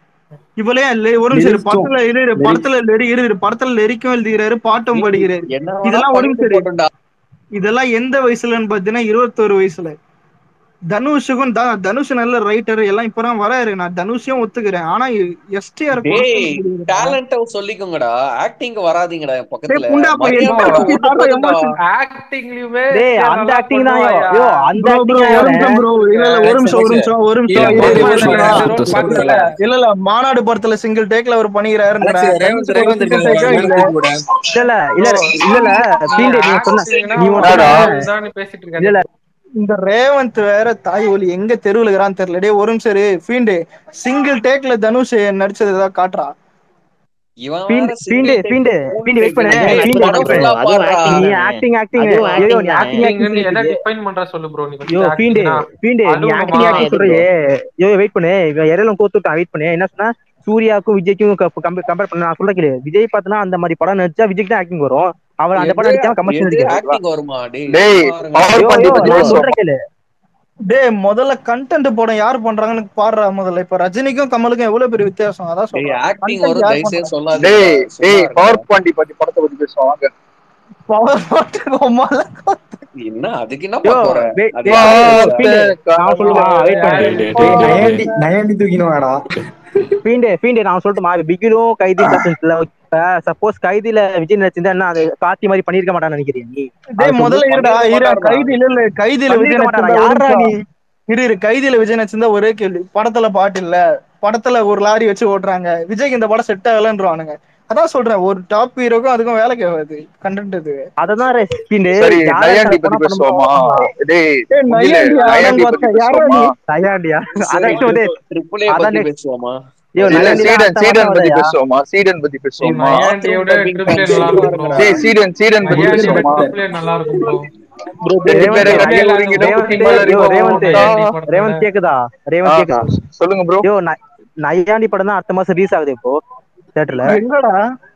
இவளே இல்ல ஒரு நிமிஷம் இரு. Lyrics படத்துல இரு இரு. Lyrics. படத்துல லெரி இரு இரு. படத்துல லெரிக்கும் எழுதுகிறாரு பாட்டும் படிக்கிறாரு என்ன வேணா இதெல்லாம் ஒரு பண்ணிட்டு நிமிஷம் இரு. போட்டும்டா இதெல்லாம் எந்த வயசுலன்னு பாத்தீங்கன்னா இருபத்தோரு வயசுல தனுஷுக்கும் த- தனுஷ் நல்ல ரைட்டர் எல்லாம் இப்பதான் வராரு நான் தனுஷையும் ஒத்துக்கிறேன் ஆனா எஸ்டிஆர் டேய் டேலண்ட் சொல்லிக்கோங்கடா ஆக்டிங் வராதீங்கடா என் பக்கத்துல டேய், புண்டா பையன், மரியாதை புண்டா விட்டு பையன், போதும்டா. emotion. ஆக்டிங்லயுமே டேய் அந்த ஆக்டிங் தான் யோ யோ அந்த ப்ரோ ப்ரோ ஆக்டிங் ஒரு நிமிஷம் ப்ரோ இல்ல இல்ல ஒரு நிமிஷம் ஒரு நிமிஷம் ஒரு நிமிஷம் இல்ல, இரு, இரு, ஒரு இரு, நிமிஷம் இரு. இரு. பக்கத்துல இல்ல இல்ல மாநாடு படத்துல சிங்கிள் டேக்ல அவர் பண்ணிக்கிறாரு அலெக்ஸ், ரேவந்த் ரேவந்த் இருக்காங்க இல்ல இல்ல இல்ல இல்ல இல்ல பீண்டே நீ சொன்ன நீ ஒண்ணு சொன்ன பேசிட்டு இல்ல இருக்க இல்ல இந்த ரேவந்த் வேற தாய் ஒலி எங்க தெருவுல இருக்கிறான்னு தெரியல டேய் ஒரு நிமிஷம் இரு. ஃபீண்டு சிங்கிள் டேக்ல தனுஷ் நடிச்சது ஏதாவது காட்டுறா இவன் பீண்டு வேற பீண்டு single பீண்டு take, full பீண்டு வெயிட் take. பண்ணு டேய், பீண்டு படம் வெயிட் full பண்ணு ஆ அதுவும் பாருடா. acting நீ தானே. ஆக்டிங் ஆக்டிங் அதுவும் ஐயோ acting நீ தானே. ஆக்டிங் ஆக்டிங் ஆக்டிங் எதை டிஃபைன் பண்ற சொல்லு ப்ரோ நீ யோ பீண்டு பீண்டு நீ அழுவமா? ஆக்டிங் ஆக்டிங் எது சொல்றியே யோ வெயிட் பண்ணு இவன் இறையில கோத்துட்டான் வெயிட் பண்ணு என்ன சொன்னா சூர்யாவுக்கும் விஜய்க்கும் கம்பேர் பண்ண நான் சொல்ல கேளு விஜய் பார்த்தனா அந்த மாதிரி படம் நடிச்சா விஜய்க்கு தான் ஆக்டிங் வரும் அவர் அந்த படம் எது- நடிக்காம கமர்ஷியல் எது நடிக்கிறான் acting வருமா டேய் டேய், சும்மா இருங்க. power யோ பண்ணி யோ பத்தி நான் பேசுவோம். சொல்றேன் கேளு டேய் முதல்ல கண்டென்ட் படம் யார் பண்றாங்கன்னு பாடுறா முதல்ல இப்ப ரஜினிக்கும் கமலுக்கும் எவ்வளவு பெரிய வித்தியாசம் அதான் டேய் சொல்றேன் ஆக்டிங் Content வரும் யார் தயவுசெய்து பண்றா? சொல்லாதீங்க டேய் சும்மா டேய் இருங்க. பவர் பாண்டி பத்தி படத்தை பத்தி பேசுவோம் வாங்க பவர் பாட்டு உம்மால என்ன அதுக்கு என்ன யோ போற wait, அது wait, யாரு wait, பேசுறா? பீண்டு, நான் சொல்லுவா வெயிட் பண்ணு டேய், டேய், டேய், டேய், நயன்டி நயன்டி தூக்கினுவாடா பீண்டே பீண்டே நான் சொல்லட்டுமா பிகிலும் கைதி பர்சன்ட்ல சப்போஸ் கைதில விஜய் நடிச்சிருந்தா என்ன அது கார்த்தி மாதிரி பண்ணிருக்க மாட்டான்னு நினைக்கிறீங்க நீ டேய் அது முதல்ல இருடா பண்ணிருக்க இரு மாட்டாருடா. கைதில இல்ல கைதில விஜய் பண்ணிருக்க மாட்டாரா? நடிச்சிருந்தா ஒரு யார்ரா நீ? நிமிஷம். இரு இரு கைதில விஜய் நடிச்சிருந்தா ஒரே கேள்வி படத்துல பாட்டு இல்ல படத்துல ஒரு லாரி வச்சு ஓட்டுறாங்க விஜய்க்கு இந்த படம் செட் ஆகலன்றானுங்க அதான் சொல்றேன் ஒரு டாப் ஹீரோக்கும் அதுக்கும் வேலைக்கு ஆகாது கண்டென்ட் இது அததான் ரே, பீண்டு சரி யாரை நயாண்டி படம் பத்தி பண்ண பேசுவோமா டேய் ஏய், முகில நையாண்டி நயாண்டி ஆடம் பத்தி பார்த்தா யாரா பேசுவோமா தயாண்டியா சரி, அதான் வந்து triple A அதான் பத்தி next. பேசுவோமா ஐயோ இல்ல நயாண்டி சீடன் அடுத்த சீடன் மாசம் பத்தி வருதுயா. பேசுவோமா சீடன் பத்தி பேசுவோமா நையாண்டியோட Bathroom ட்ரிப்ளே dubbing நல்லா இருக்கும் ப்ரோ டேய் சீடன் சீடன் பத்தி நையாண்டியோட பேசுவோமா ட்ரிப்ளே நல்லா இருக்கும் ப்ரோ ரெண்டு ரேவந்த் பேரை கட்டி ரேவந்த் ஒதுங்கிட்டு ரேவந்த் குட்டி மேல யோ, இருக்கும் ரேவந்த் போட்டா- ரேவந்த் கேக்குதா ரேவந்த் கேக்குதா சொல்லுங்க ப்ரோ யோ ந- நையாண்டி படம் தான் அடுத்த மாசம் ரிலீஸ் ஆகுது இப்போ தியேட்டர்ல எங்கடா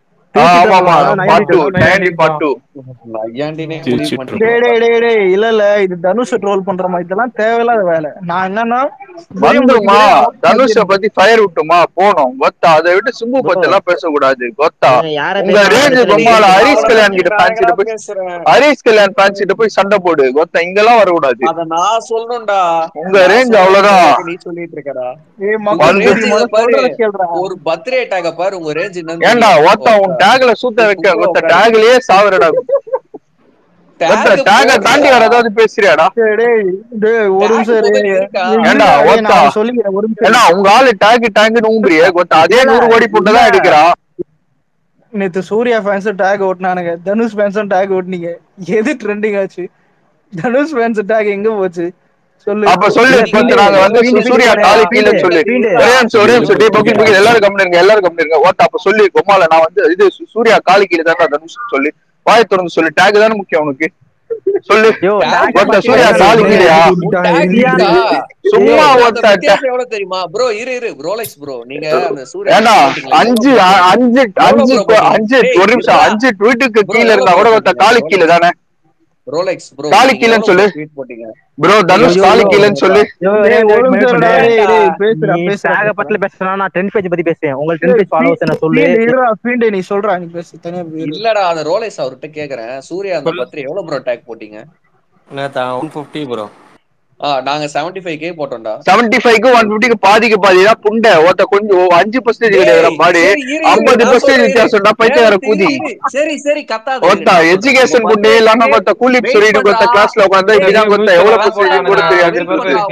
ஆமா ஆமா நையாண்டி பார்ட் டூ படம். நயாண்டி பார்ட் டூ நையாண்டினே சரி, முடிவு சரி, பண்ணிட்டு டேய் டேய் டேய் டேய் இல்ல இல்ல இது தனுஷ் ட்ரோல் பண்ற மாதிரி இதெல்லாம் தேவையில்லாத வேலை நான் என்னன்னா வந்துருமா தனுஷ பத்தி ஃபயர் விட்டுமா போனோம் கொத்தா அதை விட்டு சும்பு பத்தி எல்லாம் பேசக்கூடாது கொத்தா இவங்க யாரை உங்க பேசுறாங்க ரேஞ்சு தெரியல. பொம்மால ஹரிஷ் கல்யாண் கிட்ட ஃபேன்ஸ் கிட்ட போய் பேசுறேன் ஹரிஷ் கல்யாண் ஃபேன்ஸ் கிட்ட போய் சண்டை போடு கொத்தா இங்கெல்லாம் வரக்கூடாது அத நான் சொல்லணும்டா உங்க நான் range சொல்றது அவ்வளவுதான். நீ சொல்லிட்டு இருக்கடா ஏய் உங்க மக்கள் வந்து- range இத பாரு. சொல்றத கேளுடா ஒரு பர்த்டே டேக பாரு உங்க ரேஞ்ச் என்னன்னு ஏன்டா தெரியும். ஒத்த உன் டேக்ல சூத்த வைக்க கொத்த டேக்லயே சாவரடா டேக தாண்டி வேற ஏதாவது பேசுறியாடா டேய், டேய், டேய், ஒரு நிமிஷம் இரு. இருக்கா? இரு, ஏண்டா, டேய், ஓத்தா. நான் சொல்லிக்கிறேன் ஒரு நிமிஷம் ஏன்னா இரு. உங்க ஆளு டேக் டேங்க்னு ஊம்புறியே கொத்த அதே நூறு கோடி போட்டு தான் எடுக்கிறா நேத்து சூர்யா ஃபேன்ஸ் டேக் ஓட்டுனானுங்க தனுஷ் ஃபேன்ஸும் டேக் ஓட்டுனீங்க எது ட்ரெண்டிங் ஆச்சு தனுஷ் ஃபேன்ஸ் டேக் எங்க போச்சு சொல்லு அப்ப சொல்லு இல்ல, இப்ப வீண்டு, நாங்க வந்து வீண்டு, சூர்யா வீண்டு, காலி வீண்டு, கீழே சொல்லு வீண்டு. ஒரே நிமிஷம் ஒரே நிமிஷம் டேய் பக்கி பக்கி எல்லாரும் கம்மி இருங்க எல்லாரும் கம்மி இருங்க ஓட்ட அப்ப சொல்லி கொம்மால நான் வந்து இது சு- சூர்யா காலி கீழே தான் தனுஷ் சொல்லி வாயை திறந்து சொல்லு டேக் தானே முக்கியம் உனக்கு சொல்லு யோ, tag ஒருத்த மட்டும் சூர்யா இல்ல, காலி கீழயா உன் tag இருக்கா? சும்மா ஏய், அந்த ஒருத்த வித்தியாசம் எவ்வளவு தெரியுமா ப்ரோ இரு இரு ரோலெக்ஸ் ப்ரோ நீங்க அந்த சூர்யா ஏண்டா போட்டீங்களா? அஞ்சு அ- அஞ்சு அஞ்சு bro போட்டீங்க? அஞ்சு ஏய், ஒரு நிமிஷம் இருடா. அஞ்சு ட்வீட்டுக்கு Bro, கீழே எவ்வளவு இருந்தா கூட bro ஒருத்த போட்டீங்க? காலி கீழே தானே ரோலெக்ஸ் ப்ரோ காலி நீங்க கீழேன்னு எவ்வளவு சொல்லு. tweet போட்டீங்க ப்ரோ தனுஷ் ஐயோ, காலி ஐயோ. கீழேன்னு சொல்லு யோ, டேய், டேய், ஒரு டேய், நிமிஷம் இருடா, டேய், டேய், டேய், பேசுடா, நீ பேசுடா, tag பேசுடா. பத்தில பேசுனா நான் டென் பேஜ் பத்தி பேசுவேன் உங்களுக்கு டென் பேஜ் ஃபாலோவர்ஸ் என்ன சொல்லு ஃபீல்டு, இருடா, ஃபீல்டு, நீ சொல்றா நீ பேசு தனியா போயிரு. இல்லடா அந்த ரோலெக்ஸ் அவர்கிட்ட கேக்குறேன் சூர்யா அந்த பத்திரி எவ்வளவு ப்ரோ டேக் போட்டீங்க நேத்தா ஒன் ஃபிஃப்டி ப்ரோ ஆ நாங்க 75k ஃபைவ் கே போட்டோம்டா செவன்டி ஃபைவ்க்கு ஒன் பிப்டிக்கு பாதிக்கு பாதி தான் புண்டை ஒருத்த கொஞ்சம் ஓ, அஞ்சு பர்சன்டேஜ் கிடையாது பாடி சரி, இரு, இரு, ஐம்பது நான் பர்சன்டேஜ் சொல்றேன், வித்தியாசம்டா இரு. பைத்தியக்கார இரு, கூதி இரு. சரி சரி கத்தாத ஒருத்தா எஜுகேஷன் புண்டே இல்லாம கொத்த கூலிப் சொல்லிட்டு கொத்த கிளாஸ்ல உட்காந்து இப்படிதான் கொத்த எவ்வளவு பர்சன்டேஜ் கூட தெரியாது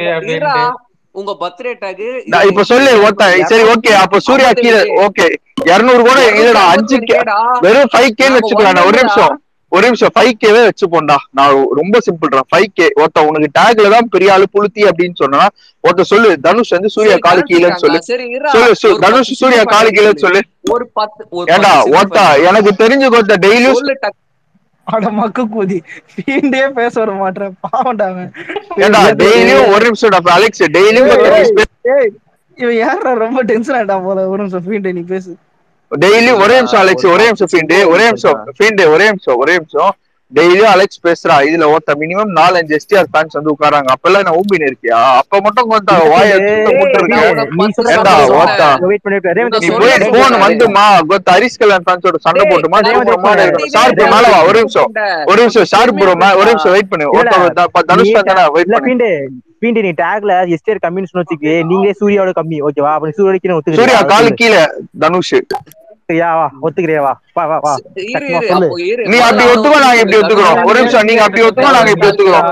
உங்க பர்த்டே டேக் நான் இப்ப சொல்லு ஒருத்த சரி ஓகே அப்ப சூர்யா கீழே ஓகே இருநூறு கூட இல்லடா அஞ்சு கே வெறும் ஃபைவ் கேன்னு வச்சுக்கலாம் ஒரு நிமிஷம் ஒரு நிமிஷம் ஃபைவ் கேவே வச்சுப்போம்டா நான் ரொம்ப சிம்பிள்டா ஃபைவ் கே ஒருத்த உனக்கு டேக்ல தான் பெரிய ஆளு புளுத்தி அப்படின்னு சொன்னா ஒருத்த சொல்லு தனுஷ் வந்து சூர்யா காலு கீழேன்னு சொல்லு சரி இருடா. சொல்லு சு- ஒரு தனுஷ் பத்து சூர்யா simple காலு fact கீழேன்னு சொல்லு ஒரு பத்து ஒரு ஏண்டா பத்து simple ஒத்தா fact. எனக்கு தெரிஞ்சு கொத்த டெய்லியும் சொல்லு டக்கு. அட மக்கு கூதி ஃபீல்டே பேச வர மாட்டேன் பாவம்டா அவன். ஏண்டா டெய்லியும் ஒரு நிமிஷம் அலெக்ஸ் டெய்லியும் ஏய், ஏய், இவன் யாரா ரொம்ப டென்ஷன் ஆயிட்டான் போல ஒரு நிமிஷம் ஃபீல்டு நீ பேசு டெய்லி ஒரே நிமிஷம் அலெக்ஸ் ஒரு ஒரே பத்து நிமிஷம் ஃபீண்டு simple ஒரே நிமிஷம் ஃபீண்டு ஒரே நிமிஷம் ஒரே நிமிஷம் டெய்லியும் அலெக்ஸ் பேசுறா இதுல ஒருத்த மினிமம் நாலஞ்சு எஸ்டிஆர் ஃபேன்ஸ் வந்து உட்காராங்க அப்பெல்லாம் நான் ஊம்பின்னு இருக்கியா அப்ப மட்டும் கொஞ்சம் வாய சுத்தம் போட்டு நான் இருக்க உனக்கு நீ பத்து சொல்ற ஏண்டா, simple ஓத்தா. சொன்னேன். வெயிட் பண்ணி ரேவந்த் உங்க நீ சொல்ல போய் சொல்ல போன் சொல்ல. வந்துமா கொத்த ஹரிஸ் கல்யாண் ஃபேன்ஸோட சண்டை டேய், போட்டுமா நான் சூப்பர் மாடு வந்து ஷார்ப் இதே மேல வா ஒரு இதே நிமிஷம் சொல்லிட்டேன். ஒரு நிமிஷம் ஷார்ப் ப்ரோ ஒரு நிமிஷம் வெயிட் பண்ணு இல்லடா, ஒருத்த தனுஷ் நீ fan தானே வெயிட் இல்ல பண்ணு பீண்டு பீண்டு நீ டேக்ல எஸ்டிஆர் கம்மின்னு வச்சுக்கு நீங்களே சூர்யாவோட கம்மி ஓகேவா அப்ப நீ சூர்யாவுக்கு நான் சூர்யா ஒத்துக்கிறியா காலு கீழே தனுஷ் ஒத்துக்கிறியா வா ஒத்துக்கிறியா வா வா வா வா இரு, சும்மா இரு, சொல்லு. அப்போ இரு. நீ அப்படி முதல்ல ஒத்துக்கோ நாங்க இப்படி அவனுக்கு ஒத்துக்கிறோம் ஒரு நிமிஷம் நீங்க அப்படி ஒத்துக்கோ நாங்க இப்படி ஒத்துக்கிறோம்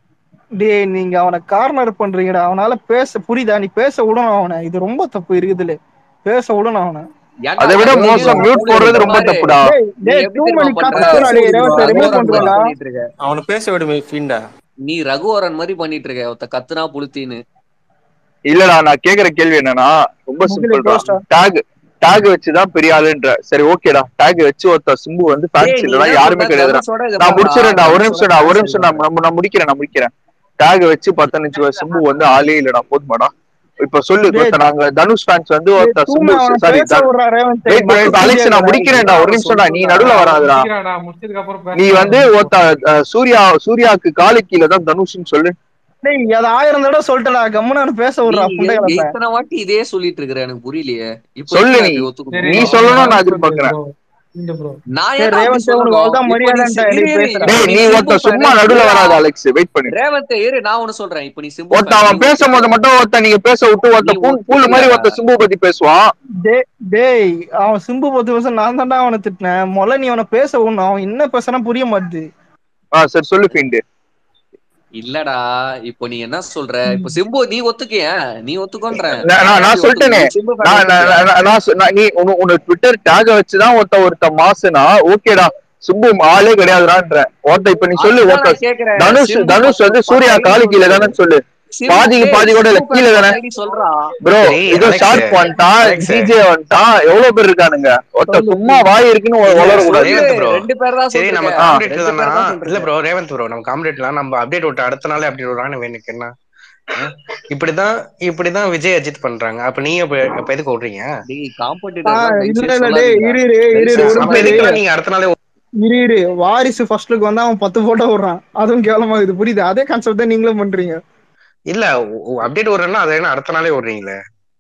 டேய் நீங்க அவனை கார்னர் பண்றீங்கடா அவனால பேச புரியுதா நீ பேச விடணும் அவனை இது ரொம்ப தப்பு இருக்குதுல பேச விடணும் அவனை ஏன்டா, அதை விட அவனுக்கு மோசம் மியூட் போடுறது ரொம்ப பாரு. தப்புடா டேய் நீ டேய் எப்படி டூ தெரியுமா மணி பண்ற? கத்துறா டேய் ரேவந்த் ரிமூவ் ரகுவரன் மாதிரி பண்றடா பண்ணிட்டு இருக்க. அவனை பேச விடுமே ஃபீண்டா நீ ரகுவரன் மாதிரி பண்ணிட்டு இருக்க ஒருத்த கத்துனா புளுத்தின்னு இல்லடா நான் கேக்குற கேள்வி என்னன்னா ரொம்ப முகிலே சிம்பிள்டா close டா. டேக் டேக் வச்சுதான் பெரிய ஆளுன்ற சரி ஓகேடா டேக் வச்சு ஒருத்த சிம்பு வந்து டேய், ஃபேன்ஸ் நீ இல்லடா என்ன யாருமே சொல்ற? கிடையாதுடா தனுஷோட இதை நான் பாருடா. முடிச்சிடறேன்டா ஒரு தனுஷோட நிமிஷம்டா ஒரு fans நிமிஷம் நான் நம்ம- நான் முடிக்கிறேன் நான் முடிக்கிறேன் டேக் வச்சு பத்தஞ்சு சிம்பு வந்து ஆளே இல்லடா போதுமாடா இப்ப சொல்லு டேய், ஒருத்த நாங்க தனுஷ் ஃபேன்ஸ் வந்து டேய், ஒருத்த தூங்க சிம்பு அவனை சாரி பேச விடுறா ரேவந்த் வெயிட் பண்ணி இப்ப அலெக்ஸ் நான் முடிக்கிறேன்டா ஒரு நிமிஷம்டா நீ நடுவுல வராதுடா முடிச்சதுக்கு அப்புறம் நீ வந்து ஒருத்த அஹ், சூர்யா சூர்யாக்கு காலு கீழே தான் தனுஷ்னு சொல்லு டேய் அது ஆயிரம் தடவை சொல்லிட்டடா கம்முன்னு பேச விடுறா நீ புண்டை எ- கலப்ப இத்தனை வாட்டி இதே சொல்லிட்டு இருக்கிற எனக்கு புரியலையே இப்ப சொல்லு எப்படி நீ. அப்படி ஒத்துக்கணும்? நீ சொல்லணும்னு நான் எதிர்பார்க்கிறேன். இந்த ப்ரோ நான் டேய், ஏன்டா அப்படி ரேவந்த் சொல்லணும்? உனக்கு அவ்வளவுதான் இப்ப நீ மரியாதைன்டா, சி- நீ இரு, இரு, பேசுற. இப்ப டேய் நீ நீ சிம்பு ஒருத்த சும்மா fan. நடுவுல இருடா. வராத அலெக்ஸ் வெயிட் பண்ணு ரேவந்த் இரு நான் ஒண்ணு சொல்றேன் இப்ப நீ சிம்பு ஒருத்த fan. அவன் நீ பேசும்போது மட்டும் ஒருத்த நீங்க பேச விட்டு ஒருத்த நீ பூ- பூல் மாதிரி ஒருத்த சிம்பு பத்தி பேசுவான் டேய் டேய் அவன் சிம்பு பத்து வருஷம் நான் தான்டா அவனை திட்டினேன் முதல்ல நீ அவனை பேச விடணும் அவன் என்ன பேசுறான் புரிய மாட்டுது ஆ சரி சொல்லு ஃபீண்டு இல்லடா இப்போ நீ என்ன சொல்ற இப்ப சிம்பு நீ ஒத்துக்கிய நீ ஒத்துக்கோன்ற நான் நான் நான் சொல்லிட்டேனே நான் நான் நான் நான் நான் சொ- நான் நீ உன- உன்னோட ட்விட்டர் டேக வச்சுதான் ஒருத்த ஒருத்த மாசுனா ஓகேடா சிம்பு ஆளே கிடையாதுடான்ற ஒருத்த இப்ப நீ சொல்லு ஒருத்த தனுஷ் தனுஷ் வந்து சூர்யா காலு கீழே தானே சொல்லு பாதிக்கு பாதி கூட இல்ல கீழே தானே சொல்றா ப்ரோ டேய், இதோ Alex, ஷார்ப் வந்துட்டான் Alex. டிஜே வந்துட்டான் எவ்வளவு பேர் இருக்கானுங்க ஒருத்த சும்மா வாய் இருக்குன்னு இல்ல, வளர கூடாது ரேவந்த் bro. ரெண்டு பேர் தான் சரி நம்ம சொல்லிருக்கேன். காம்படிட்டர் ரெண்டு பேர் தானா தான் இல்ல சொல்லிருக்கேன். ப்ரோ ரேவந்த் ப்ரோ நம்ம காம்படிட்டர்லாம் நம்ம அப்டேட் விட்டு அடுத்த நாளே அப்டேட் விடுறான்னு வேணுக்கு என்ன ஆ? இப்படிதான் இப்படிதான் விஜய் அஜித் பண்றாங்க அப்ப நீங்க இப்ப இப்ப எதுக்கு ஓடுறீங்க டேய், ஆ, competitor தான் தயவு இல்ல செய்து இல்ல டேய் சொல்லாதீங்கடா. இரு இரு இரு இரு ஒரு அப்ப நிமிஷம் இரு. எதுக்குலாம் நீங்க அடுத்த நாளே இரு இரு வாரிசு ஃபர்ஸ்ட் லுக் வந்து அவன் பத்து போட்டோ விடுறான் அதுவும் கேவலமா இது புரியுது அதே கான்செப்ட் தான் நீங்களும் பண்றீங்க இல்ல அப்டேட் விடுறேன்னா அதை என்ன அடுத்த நாளே ஓடுறீங்களே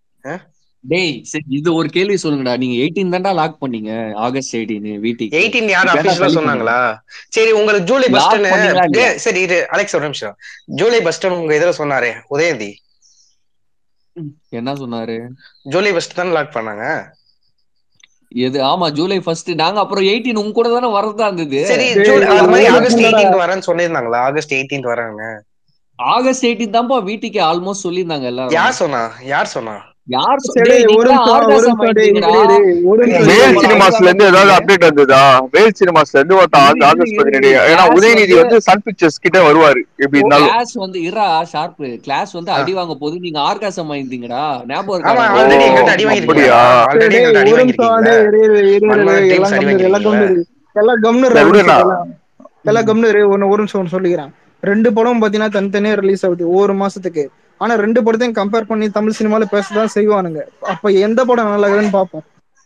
டேய் சரி, இது ஒரு கேள்வி சொல்லுங்கடா நீங்க 18 தான்டா லாக் பண்ணீங்க ஆகஸ்ட் 18 வீட்டுக்கு எயிட்டீன் யார் இப்ப என்ன அபிஷியலா தள்ளி சொன்னாங்களா சரி உங்களுக்கு ஜூலை Lock பஸ்டன் பண்ணீங்களா இல்லையா? சரி இது அலெக்ஸ் ஒரு நிமிஷம் ஜூலை பஸ்டன் உங்க இதுல சொன்னாரே உதயந்தி என்ன சொன்னாரு ஜூலை பஸ்ட் தானே லாக் பண்ணாங்க எது ஆமா ஜூலை ஃபர்ஸ்ட் நாங்க அப்புறம் எயிட்டீன் உங்க கூட தானே வரதா இருந்தது சரி டேய், ஜூன் அது மாதிரி ஒரு ஆகஸ்ட் நிமிஷம்டா. 18 வரேன்னு சொல்லியிருந்தாங்களா ஆகஸ்ட் 18 வராங்க ஆகஸ்ட் எயிட்டீன் தான்ப்பா வீட்டுக்கு ஆல்மோஸ்ட் சொல்லியிருந்தாங்க எல்லாரும் யார் சொன்னா யார் சொன்னா யார் சொ- சரி, டேய், ஒரு நீங்களாம் நிமிஷம், ஒரு orgasm நிமிஷம், டேய், ஆயிட்டீங்கடா. இரு, இரு, ஒரு நிமிஷம். வேல் வேல் சினிமாஸ்ல இருந்து ஏதாவது அப்டேட் வந்ததா வேல் சினிமாஸ்ல இருந்து ஒருத்தன் இரு, ஆகஸ்ட் இரு, பதினேழு இரு. ஏன்னா Class உதயநிதி வந்து- வந்து சன் பிக்சர்ஸ் கிட்ட வருவாரு எப்படி இருந்தாலும் கிளாஸ் வந்து இரா ஷார்ப் கிளாஸ் வந்து அடி வாங்க போது நீங்க ஆர்காசம் ஆயிருந்தீங்கடா ஞாபகம் ஆமா இருக்கா ஆல்ரெடி ஓ, எங்கள்ட்ட அடி வாங்கிருக்கீங்க அப்படியா? ஆல்ரெடி டேய், எங்கள்ட்ட அடி ஒரு நிமிஷம், வாங்கிருக்கீங்க டேய், இரு, இரு, இரு, one இரு, month எல்லாம் times அடி கம்முனு இரு, எல்லாம் கம்முனு இரு. எல்லாம் கம்முனு இரு, சரி, ஒரு விடுண்ணா. நிமிஷம், எல்லாம் எல்லாம் கம்முனு இரு, ஒண்ணு ஒரு நிமிஷம் ஒண்ணு சொல்லிக்கிறேன் ரெண்டு படம் பாத்தீங்கன்னா தனித்தனியா ரிலீஸ் ஆகுது ஒரு மாசத்துக்கு ஆனா ரெண்டு படத்தையும் கம்பேர் பண்ணி தமிழ் சினிமால பேசதான் செய்வானுங்க அப்ப எந்த படம் நல்லா இருக்குதுன்னு பாப்போம்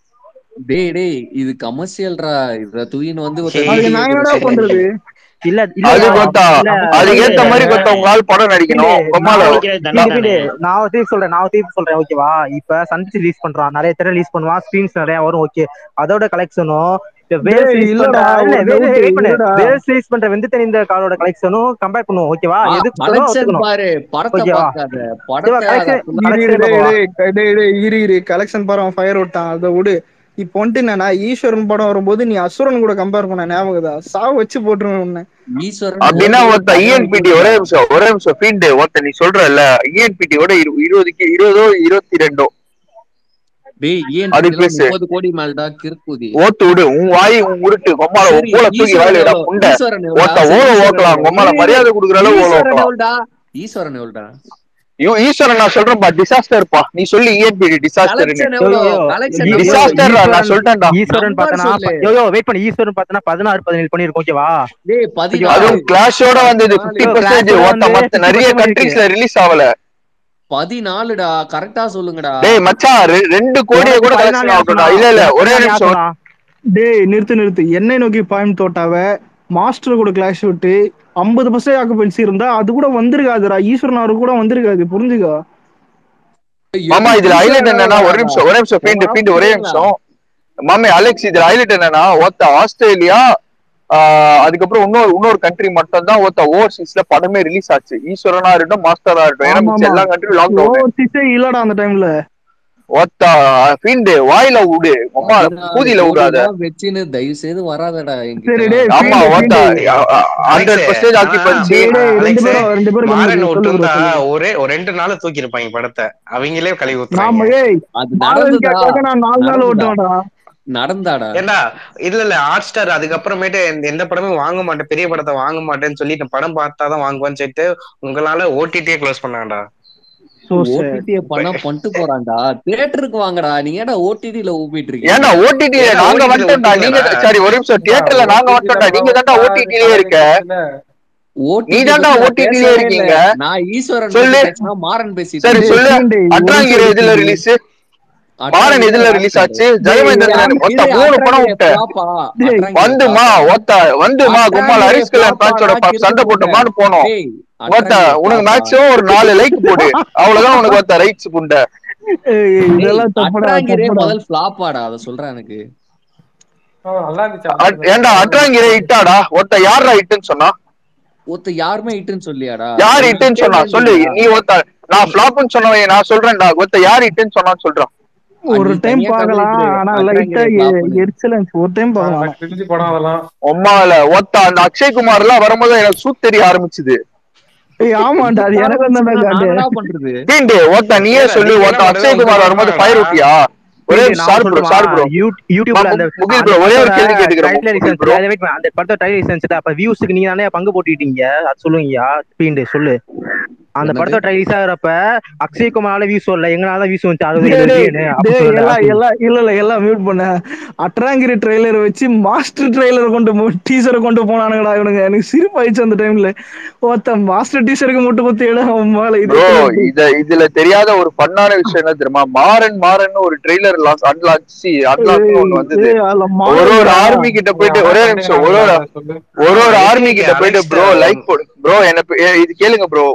டேய் டேய் இது கமர்ஷியல்ரா இதுல தூயின் வந்து ஒரு சரி. அதுக்கு தண்ணி நான் என்னடா வைக்கிற பண்றது இல்ல அது இல்ல கொத்தா இல்ல அதுக்கு ஏத்த மாதிரி கொத்தா உங்களால படம் நடிக்கணும் உங்களால வீடு, வீடு, நான் ஒரு தீர்ப்பு சொல்றேன் நான் ஒரு தீர்ப்பு சொல்றேன் ஓகேவா இப்ப சந்திச்சு ரிலீஸ் பண்றான் நிறைய திரை ரிலீஸ் பண்ணுவான் ஸ்கிரீன்ஸ் நிறைய வரும் ஓகே அதோட கலெக்ஷனும் வேல்ஸ் டேய், ரிலீஸ் இல்லடா, பண்ற இல்ல ஒரு wait, doubt, wait பண்ணு. இல்லடா. வேல்ஸ் ரிலீஸ் பண்ற வெந்து தெரிந்த காலோட கலெக்ஷனும் கம்பேர் பண்ணுவோம் ஓகேவா எது கலெக்ஷன் ஒத்துக்கணும் பாரு படத்தை ஓகேவா? பார்க்காத ஓகேவா, படத்தை collection- அதை full- இரு, collection இரு, டேய், பாப்பா. டேய், டேய், டேய், இரு இரு கலெக்ஷன் படம் ஃபயர் விட்டான் அதை விடு இப்போ வந்துட்டு என்னன்னா ஈஸ்வரன் படம் வரும்போது நீ அசுரன் கூட கம்பேர் பண்ண ஞாபகதா சாவு வச்சு போட்டுருவேன் உன்னை ஈஸ்வரன் அப்படின்னா ஒருத்த இஎன்பிடி ஒரே நிமிஷம் ஒரே நிமிஷம் ஃபீல்டு ஒருத்த நீ சொல்றல இஎன்பிடியோட இருபதுக்கு இருபதோ இருபத்தி ரெண்டோ டேய் ஏன் அது இதுல பேசு. முப்பது கோடி மேல்டா கிறுக்குதி ஓத்து விடு உன் வாய் உன் உருட்டு கொம்மால உன் சரி, மூளை தூக்கி ஈஸ்வரன் வாயில எவ்வளவு? புண்டை ஈஸ்வரன் எவ்வளவுடா? ஒருத்த சரி, ஓல ஈஸ்வரன் ஓக்கலாம் எவ்வளவு? கொம்மால மரியாதை கொடுக்குற அளவு ஓல ஈஸ்வரன் ஓக்கலாம் எவ்வளவுடா? ஈஸ்வரன் எவ்வளவுடா? ஐயோ ஈஸ்வரன் நான் சொல்றேன்ப்பா டிசாஸ்டர்ப்பா நீ சொல்லி இஎன்பிடி டிசாஸ்டர்னு Collection யோ, எவ்வளவு? யோ, Collection ஈ- எவ்வளவு? டிசாஸ்டர் நான் ஈஸ்வரன் சொல்லிட்டேன்டா ஈஸ்வரன் Number பார்த்தனா சொல்லு. யோ யோ வெயிட் பண்ணி ஈஸ்வரன் பார்த்தனா பதினாறு பதினேழு பண்ணிருக்கோம் ஓகேவா டேய், பதினாலு. அதுவும் கிளாஷோட வந்தது பிப்டி Clash பர்சன்டேஜ் ஓட ஒருத்த வந்து மத்த நிறைய 50% கண்ட்ரீஸ்ல ரிலீஸ் ஆகல பதினாலுடா கரெக்டா சொல்லுங்கடா டேய் மச்சான் ரெ- ரெண்டு கோடிய கூட பதினாலு கலெக்ஷன் யார் ஆகட்டும்டா சொன்னா? இல்ல இல்ல ஒரே யார் நிமிஷம் சொன்னா? டேய் நிறுத்து நிறுத்து என்னை நோக்கி பாயிண்ட் தோட்டாவ மாஸ்டர் கூட கிளாஷ் விட்டு ஐம்பது பர்சன்ட் ஆக்குபென்சி இருந்தா அது கூட வந்திருக்காதுடா ஈஸ்வரன் அவரு கூட வந்திருக்காது புரிஞ்சுக்கோ மாமா இதுல ஈஸ்வரன் ஹைலைட் என்னன்னா ஒரு எவ்வளவுடா? நிமிஷம் ஒரே நிமிஷம் ஃபீண்ட் உங்களால ஃபீண்ட் ஒரே புரியல. நிமிஷம் மாமே அலெக்ஸ் இதுல ஹைலைட் என்னன்னா ஒருத்த ஆஸ்திரேலியா ஆஹ் அதுக்கப்புறம் இன்னொரு இன்னொரு கண்ட்ரி மட்டும் தான் ஒருத்த ஓவர்சீஸ்ல படமே ரிலீஸ் ஆச்சு ஈஸ்வரனா இருக்கட்டும் மாஸ்டரா இருக்கட்டும் ஏன்னா ஆமா, மிச்ச எல்லா கண்ட்ரியும் லாக் டவுன் ஓவர்சீஸே இல்லடா அந்த டைம்ல ஒத்த ஃபீண்டு வாயில விடு அம்மா பதினாறு பூதியில விடாத கோடிலாம் வச்சுன்னு தயவு செய்து வராதடா என்கிட்ட. சரி டேய் ஆமா ஃபீல்டு, ஒத்த ஃபீல்டு. ஹண்ட்ரட் பர்சன்டேஜ் ஆக்கிப்பச்சு டேய், டேய், ரெண்டு அலெக்ஸ், பேரும் ரெண்டு பேரும் மாறன் கம்முனு விட்டு சொல்லு bro, இருந்தா சொல்லு. ஒரே ஒரு ரெண்டு நாள் தூக்கி இருப்பாங்க படத்தை அவங்களே கழுவி நாம ஊத்துறாங்க ஏய் அது மாறன் நடந்ததா கேட்காக நான் நாலு நாள் நடந்ததா? ஓட்டுவேன்டா நடந்தாடா ஏண்டா இல்ல இல்ல ஹாட் ஸ்டார் அதுக்கப்புறமேட்டு எந்த- எந்த படமும் வாங்க மாட்டேன் பெரிய படத்தை வாங்க மாட்டேன்னு சொல்லிட்டு படம் பார்த்தாதான் வாங்குவான்னு சொல்லிட்டு உங்களால ஓடிடியே க்ளோஸ் பண்ணாண்டா So sad. ஓடிடிய பண்ணா பண்ணிட்டு போறான்டா தியேட்டருக்கு வாங்கடா நீ ஏன்டா ஓடிடில ஊப்பிட்டு இருக்கீங்க ஏன்னா ஓடிடில ஏன்னா நாங்க OTT ல வந்துட்டோம்டா நீங்க விட்டுருங்கடா. சரி ஒரு நிமிஷம் தியேட்டர்ல நாங்க வந்துட்டோம்டா நீங்க தான்டா ஓடிடிலே இருக்க OTT நீ தான்டா பத்தி நான் OTT ல பேசவே இருக்கீங்க. இல்ல. நான் ஈஸ்வரன் சொல்லு. பத்தி பேசினா மாறன் பேசிட்டு சரி இருக்கேன். சொல்லு ஃபீல்டு, ஒரு அட்ராங்கிற நிமிஷம் எதுல இரு. ரிலீஸ் அட்ராங்கில மாறன் எதுல Rockstar. ரிலீஸ் ஆச்சு ஜெயமேந்திரன் இது மொத்த மூணு படம் அட்ராங்கில விட்ட flop-ஆ? டேய், அட்ராங்கில வந்துமா flop-ஆ? ஒத்த வந்துமா கும்மால் அட்ராங்கில ஹரிஸ் கல்யாண் flop-ஆ? பிரான்ச்சோட நான் சண்டை கிறுக்கு போட்டோமான்னு போனோம் டேய், ஒத்த அட்ராங்கில உனக்கு flop-ஆ? மேக்ஸிமம் ஒரு நாலு லைக் போடு அவ்வளவுதான் உனக்கு ஒத்த ரைட்ஸ் புண்டை ஏய், ஏய், டேய், இதெல்லாம் தப்புடா அட்ராங்கிரே தப்புடா முதல் flop-ஆடா அத சொல்றேன் எனக்கு நல்லா இருந்துச்சு அட்- ஏன்டா அட்ராங்கிற இட்டாடா ஒத்த யாரா இட்டுன்னு சொன்னா ஒருத்த யாருமே இட்டுன்னு சொல்லியாடா யார் இட்டுன்னு சொன்னா சொல்லு நீ ஒத்த நான் ஃபிளாப்னு சொன்னவன் நான் சொல்றேன்டா ஒத்த யார் இட்டுன்னு சொன்னான்னு சொல்றான் ஒரு நீ டைம் தனியா பார்க்கலாம் கதை ஆனா இருக்கு. லைட்டா அட்ராங்கிற flop பண்ணு. எரிச்சலா இருந்துச்சு ஒரு டைம் பார்க்கலாம் கிழிஞ்சு படம் அதெல்லாம் உம்மால ஒத்த அந்த அக்ஷய்குமார் எல்லாம் வரும்போது எனக்கு சூத் தெரிய ஆரம்பிச்சுது ஏய் ஆமாண்டா அது எனக்கு தான் நான் காட்டு என்னடா பண்றது டீண்டு ஒத்த நீயே இல்ல, சொல்லு நீங்க ஒத்த எல்லாம் அக்ஷய்குமார் வரும்போது ஃபயர் ஊட்டியா ஒரே நான் சார் ப்ரோ சொல்லட்டுமா? சார் ப்ரோ யூ- யூடியூப்ல அந்த முகில் bro, ஒரே ஒரு கேள்வி கேட்டுக்கிறேன், ட்ரைலர் முகில் லிசன்ஸ் bro. அதை wait பண்ணு. அந்த படத்தோட ட்ரைலர் லிசன்ஸ் அப்ப வியூஸ்க்கு நீங்க தானே பங்கு போட்டுட்டீங்க அது சொல்லுங்கயா ஸ்பீண்டு சொல்லு அந்த என்னது? படத்தோட ட்ரைலர் ஆகிறப்ப அக்ஷய் குமாரால வியூஸ் வரல எங்களால வியூஸ் வந்துச்சு அறுபது டேய், எழுபது டேய், million அப்படி டேய், சொல்லுடா. எல்லாம் எல்லாம் இல்ல இல்ல எல்லாம் மியூட் பண்ண அட்ராங்கிரி ட்ரெய்லர் வச்சு மாஸ்டர் ட்ரெய்லர் கொண்டு டீசரை கொண்டு போனானுங்கடா இவனுங்க எனக்கு சிரிப்பாயிடுச்சு அந்த டைம்ல ஒருத்த மாஸ்டர் டீசருக்கு முட்டு குத்தி இடம் அவன் மேல இது ப்ரோ இத இதுல தெரியாத ஒரு ஃபன்னான விஷயம் என்ன தெரியுமா மாறன் மாறன் ஒரு ட்ரெய்லர் லான்ச் அன்லான்ச் அன்லான்ச் ஒண்ணு வந்தது ஏய், அதுல ஒரு மாறன் ஒரு ஆர்மி கிட்ட போயிட்டு ஒரே நிமிஷம் ஒரு ஒரு ஒரு ஒரு ஆர்மி கிட்ட போயிட்டு ப்ரோ லைக் போடு ப்ரோ என்ன பே- ஏ, இது கேளுங்க ப்ரோ ஒரு ஒரு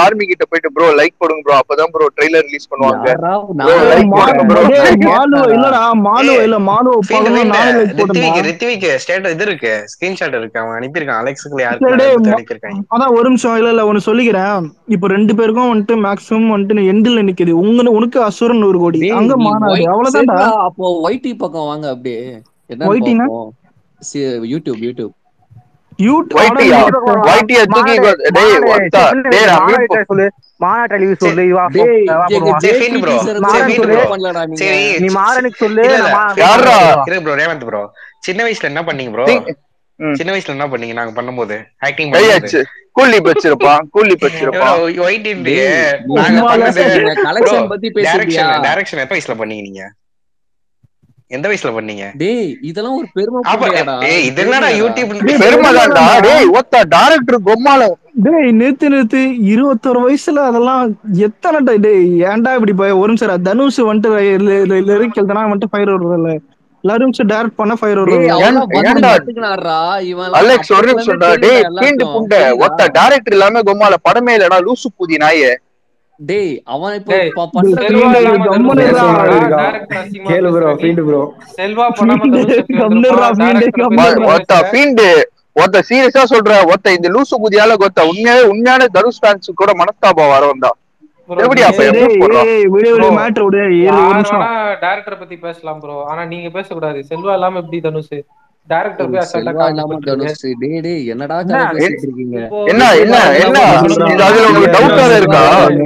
ஆர்மி கிட்ட போயிட்டு ப்ரோ லைக் போடுங்க ப்ரோ அப்பதான் ப்ரோ ட்ரெய்லர் ரிலீஸ் பண்ணுவாங்க யாரா ப்ரோ நான் லைக் போடுங்க ப்ரோ டேய், மாலு இல்லடா மாலு ஏய், இல்ல மாலு ஃபீல்டு பார்க்கணும் நானே லைக் போட்டேன்டா ரித்விக் ரித்விக் ஸ்டேட்டஸ் இது இருக்கு ஸ்கிரீன்ஷாட் இருக்கு அவன் அனுப்பியிருக்கான் அலெக்ஸுக்கு யாருக்கு சரி, டேய், யாருக்கு மொ- அனுப்பியிருக்காங்க அதான் ஒரு நிமிஷம் இல்ல இல்ல ஒன்னு சொல்லிக்கிறேன் இப்ப ரெண்டு பேருக்கும் வந்துட்டு மேக்ஸிமம் வந்துட்டு எண்டில் நிக்குது உங்க உனக்கு அசுரன் ஒரு கோடி டேய் அங்க நீ மாநாடு ஒயிட் அவ்வளவுதான்டா சரிடா அப்போ ஒயிட்டி பக்கம் வாங்க அப்படியே என்னன்னு ஒயிட்டினா? பாப்போம் சி- யூடியூப் யூடியூப் யூட் ஒயிட்டியா ஒயிட்டியா தூக்கி கொ- டேய் ஒத்தா டேய் நான் mute போ- சொல்லு மாநாட்ட லீவ் சொல்லு வா டேய் வா எங்க போடுவான். சரி, ஃபீல்டு bro. ஜேபி சரி, டீச்சர் ஃபீல்டு bro. பண்ணலடா நீங்க சரி நீ மாறனுக்கு சொல்லு இல்ல, நான் இல்ல. மா- யார்ரா? இரு ப்ரோ ரேவந்த் ப்ரோ சின்ன வயசுல என்ன பண்ணீங்க ப்ரோ think- ம். சின்ன வயசுல என்ன பண்ணீங்க நாங்க பண்ணும்போது ஆக்டிங் கையாச்சு கூலி வச்சிருப்பான் கூலி வச்சிருப்பான் ஒயிட் டேய், நாங்க உம்மால பண்ணது நீங்க கலெக்ஷன் பத்தி பேசுறியா டைரக்ஷன் டைரக்ஷன் எப்ப வயசுல பண்ணீங்க நீங்க எந்த வயசுல பண்ணீங்க டேய் இதெல்லாம் ஒரு பெருமை அப்ப புண்டையாடா ஏய் இது என்னடா யூடியூப் பெருமைதான்டா டேய் ஒத்தா டைரக்டர் கொம்மால டேய் நிறுத்து நிறுத்து இருபத்தொரு வயசுல அதெல்லாம் எத்தனை டை- டேய் ஏன்டா இப்படி போய் ஒரு நிமிஷம் தனுஷ் வந்துட்டு லிரிக் எழுதுனா வந்துட்டு ஃபயர் வருதுல்ல எல்லாரும் டைரக்ட் பண்ண ஃபயர் டேய் வருது ஏன்- அவன்லாம் வந்து ஏன்டா? கத்துக்கினாருடா இவன் அலெக்ஸ் ஒரு நிமிஷம்டா டேய் பீண்டு புண்டை ஒத்த டைரக்டர் இல்லாம கொம்மால படமே இல்லடா லூசு பூதி நாயே டேய் அவன் இப்போ டேய், ப- பண்ற செல்வா video- இல்லாம கம்முனு தனுஷ் இருடா, இருக்கா? direct அசிங்கமா கேளு ப்ரோ பேசுற நீ. ஃபீல்டு ப்ரோ செல்வா பண்ணாம தனுஷ் எப்படி கம்முனுடா, வந்திருப்பான்? ஃபீல்டு, director கம்முனு. பத்தி ஒத்த பேசுற. பீண்டு ஒத்த சீரியஸா சொல்ற ஒத்த இந்த லூசு பூதியால கொத்த உண்மையாவே உண்மையான தனுஷ் ஃபேன்ஸ் கூட மனஸ்தாபம் வரவன்டா Bro, எப்படியா நீ- அப்ப எப்படி டேய், போடுறான்? ஏய், விடு விடு Bro, மேட்ரு விடு ஏழு ஒரு யார் நிமிஷம் வேணா director பத்தி பேசலாம் ப்ரோ ஆனா நீங்க பேசக்கூடாது செல்வா இல்லாம எப்படி தனுஷ் டேரக்டர் போய் அசால்ட்டா செல்வா இல்லாம காமெடி தனுஷ் டேய் டேய் என்னடா கதை என்ன? பேசிட்டு இருக்கீங்க என்ன என்ன என்ன இது அதுல உங்களுக்கு டவுட்டா இருக்கா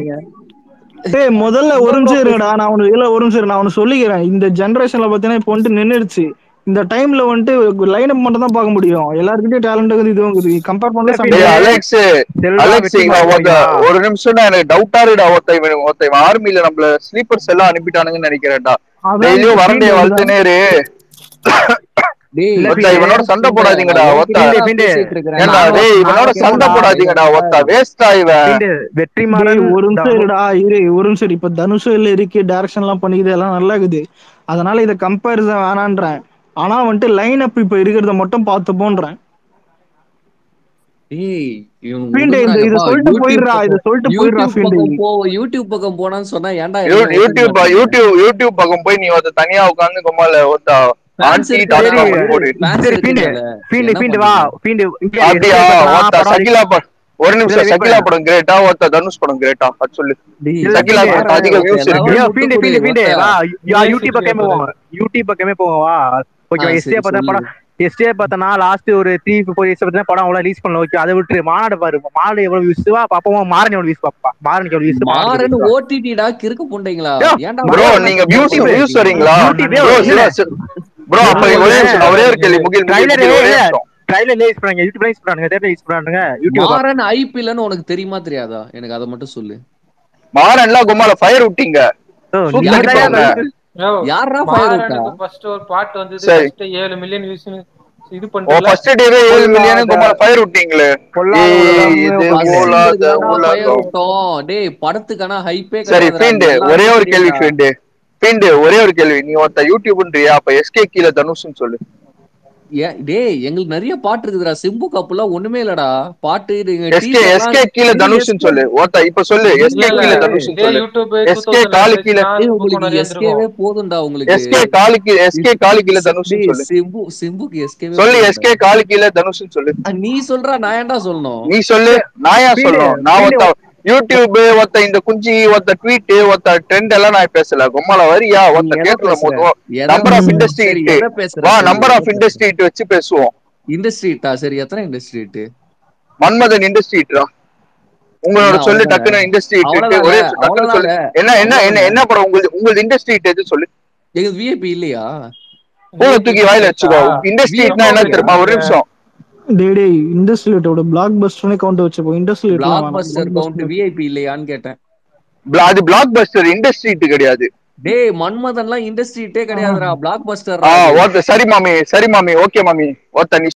டேய் முதல்ல ஒரு நிமிஷம் இருங்கடா நான் உனக்கு இல்ல ஒரு நிமிஷம் இரு, நான் உனக்கு சொல்லிக்கிறேன் இந்த ஜெனரேஷன்ல பாத்தீங்கன்னா இப்போ வந்துட்டு நின்னுடுச்சு இந்த டைம்ல வந்துட்டு லைன் அப் மட்டும் தான் பார்க்க முடியும் எல்லாருக்கிட்டையும் டேலண்ட் இருக்குது இதுவும் இருக்குது கம்பேர் பண்ணல டேய் அலெக்ஸ் செல்வா அலெக்ஸ் வெற்றி இங்க மாறன் ஒருத்த வைக்கலாம். ஒரு நிமிஷம் எனக்கு டவுட்டா இருக்குடா ஒருத்த இவன் ஒருத்த இவன் ஆர்மில நம்மள ஸ்லீப்பர்ஸ் எல்லாம் அனுப்பிட்டானுங்கன்னு நினைக்கிறேன்டா டெய்லியும் வரண்டே வளர்த்துனேரு டேய் இல்ல, ஒத்த இவனோட சண்டை போடாதீங்கடா ஒத்த பீண்டு, பீண்டு. ஏண்டா டேய் இவனோட சண்டை போடாதீங்கடா ஒத்த வேஸ்டா இவன் பீண்டு, வெற்றி டேய், மாறன் ஒரு நிமிஷம் இருடா இரு ஒரு நிமிஷம் இரு. இப்ப தனுஷ் இல்ல இருக்கு டைரக்ஷன் எல்லாம் பண்ணிக்குது எல்லாம் நல்லா இருக்குது அதனால இத கம்பேரிசன் வேணான்றேன் ஆனா வந்துட்டு லைன் அப் இப்ப இருக்கிறத மட்டும் பார்த்துப்போன்றேன் டேய் இவன் ஃபீல்டு இந்த இத உடுக்குறாங்கப்பா. சொல்லிட்டு யூடியூப் போயிடுறா இத பக்கம்- சொல்லிட்டு போயிடுறா யூடியூப் ஃபீல்டு பக்கம் போ யூடியூப் பக்கம் போனான்னு சொன்னா ஏன்டா யூ- என்ன யூடியூப் ஏத்துக்க யூடியூப் யூடியூப் பக்கம் போய் நீ ஒருத்த தனியா உட்காந்து கொம்மால ஒருத்த Fans ஆன்டி இருக்கு, டாட் சரி, காம் போடு fans சரி, ஃபீல்டு, இருக்குல்ல. ஃபீல்டு, என்ன ஃபீல்டு வா, பண்றீங்க? ஃபீல்டு, இங்க அப்படியா எஸ்கே ஒருத்த படம் சகிலா படம் ஒரு நிமிஷம் wait சகிலா பண்ணு. படம் கிரேட்டா ஒருத்த தனுஷ் படம் கிரேட்டா அது சொல்லு டேய், இல்ல, சகிலா ஃபீல்டு, படம் அதிக வியூஸ் எல்லாரும் இருக்கு ஐயோ, முட்டு ஃபீல்டு, கொடு, ஃபீல்டு, ஃபீல்டு, ஒத்த. வா, யா, நீயே யூடியூப் பக்கமே சொல்லிட்டு போவோம் யூடியூப் பக்கமே போவோம் வா ஓகே ஆ, எஸ்டே சரி, பார்த்தா சொல்லு. படம் எஸ்டே பார்த்தனா லாஸ்ட் ஒரு த்ரீ ஃபோர் இயர்ஸ் பார்த்தா படம் அவ்வளவு ரிலீஸ் பண்ணல ஓகே அதை விட்டு மாநாடு பாரு மாநாடு எவ்வளவு வியூஸ் வா பாப்போம் மாறன் எவ்வளவு வியூஸ் பாப்பா மாறனுக்கு எவ்வளவு வியூஸ் மாறன் ஓடிடிடா கிறுக்கு புண்டைங்களா யோ, ஏன்டா ப்ரோ மாறன் நீங்க வியூஸ் YouTube வியூஸ் வரீங்களா YouTube ப்ரோ இல்ல. ப்ரோ அப்ப ஒரே நிமிஷம் நான் ஒரே ஒரு கேள்வி முகில் முகில், ட்ரைலர் முகில், ஒரே நிமிஷம் ட்ரைலர் யூஸ் பண்ணாங்க யூடியூப்ல யூஸ் பண்ணாங்க தேட்டர் யூஸ் பண்ணாங்க யூடியூப் மாறன் ஐபிஎல்னு உனக்கு தெரியுமா தெரியாதா எனக்கு அதை மட்டும் சொல்லு மாறன்லாம் கும்மால ஃபயர் விட்டீங்க சூப்பர் நீங்க அடிப்பாங்க. தான் யோ, யாரா ஃபயர் விட்டா மாறனுக்கு first ஒரு பாட்டு வந்தது சரி. first ஏழு மில்லியன் வியூஸ் இது ஓ பண்ணிட்டு ஃபர்ஸ்ட் டேவே ஏழு மில்லியன் கும்மால ஃபயர் விட்டீங்களே பொல்லாத ஏய், உலகம், இது பசங்க. போலாத பசங்களுக்குதான்டா fire உலகம் விட்டோம். டேய் படத்துக்கான ஹைப்பே சரி ஃபீண்டு ஒரே ஒரு கேள்வி ஃபீண்டு ஃபீண்டு ஒரே ஒரு கேள்வி நீ ஒருத்த யூடியூப்ன்றியா அப்ப எஸ்கே கீழ தனுஷ்னு சொல்லு டேய் எங்களுக்கு நிறைய பாட்டு இருக்குதுடா சிம்பு கப்புலாம் ஒண்ணுமே இல்லடா பாட்டு நீங்க எஸ்கே teaser எஸ்கே எல்லாம் கீழ தனுஷ்னு சொல்லு ஒருத்த இப்ப சொல்லு எஸ்கே இல்ல, கீழ இல்ல. தனுஷ்னு இதே சொல்லு யூடியூப் SK காலு கீழ. டேய், உங்களுக்கு எஸ்கேவே போதும்டா உங்களுக்கு எஸ்கே காலு கீழ எஸ்கே காலு கீழ தனுஷ்னு டேய், சொல்லு சிம்பு சிம்புக்கு எஸ்கேவே சொல்லு எஸ்கே காலு கீழ தனுஷ்னு சொல்லு நீ சொல்றா நான் ஏன்டா சொல்லணும் நீ சொல்லு நான் ஏன் வீடு, சொல்லணும் நான் வீடு. ஒருத்த யூடியூப் ஒருத்த இந்த குஞ்சி ஒருத்த ட்வீட் ஒருத்த ட்ரெண்ட் எல்லாம் நான் பேசல கும்மால வரியா ஒருத்த நீ எதை கேட்கல பேசுற? மொத்தம் எதை நம்பர் ஆஃப் பேசுற? இண்டஸ்ட்ரி சரி, எதை பேசுற? வா சரி, நம்பர் எதை ஆஃப் பேசுற? இண்டஸ்ட்ரி வச்சு பேசுவோம் இண்டஸ்ட்ரீட்டா சரி எத்தனை இண்டஸ்ட்ரீட் மன்மதன் இண்டஸ்ட்ரீட்ரா உங்களோட என்ன சொல்லு அவ்வளவுதானே? டக்குன்னு இண்டஸ்ட்ரி அவ்வளவுதானே? ஒரே நிமிஷம், டக்குன்னு சொல்லு அவ்வளவுதானே? என்ன என்ன என்ன அவ்வளவுதானே? என்ன படம் உங்களுக்கு உங்களுக்கு இண்டஸ்ட்ரி எது சொல்லு எங்க விஐபி இல்லையா பூனை தூக்கி வாயில வச்சுக்கோ இண்டஸ்ட்ரினா என்ன தெரியுமா ஒரு நிமிஷம் டேய் டேய் இண்டஸ்ட்ரியேட்டோட பிளாக் பஸ்டர்னே கவுண்ட் வச்சுப்போம் பிளாக் பஸ்டர் கவுண்ட் இண்டஸ்ட்ரியேட் விஐபி இல்லையான்னு கேட்டேன் Bla- அது பிளாக் பஸ்டர் இண்டஸ்ட்ரி கிடையாது டேய் மன்மதன்லாம் இண்டஸ்ட்ரீட்டே கிடையாதுடா பிளாக் பஸ்டர் ஆ ஓகே சரி மாமி சரி மாமி ஓகே மாமி ஒருத்த நீ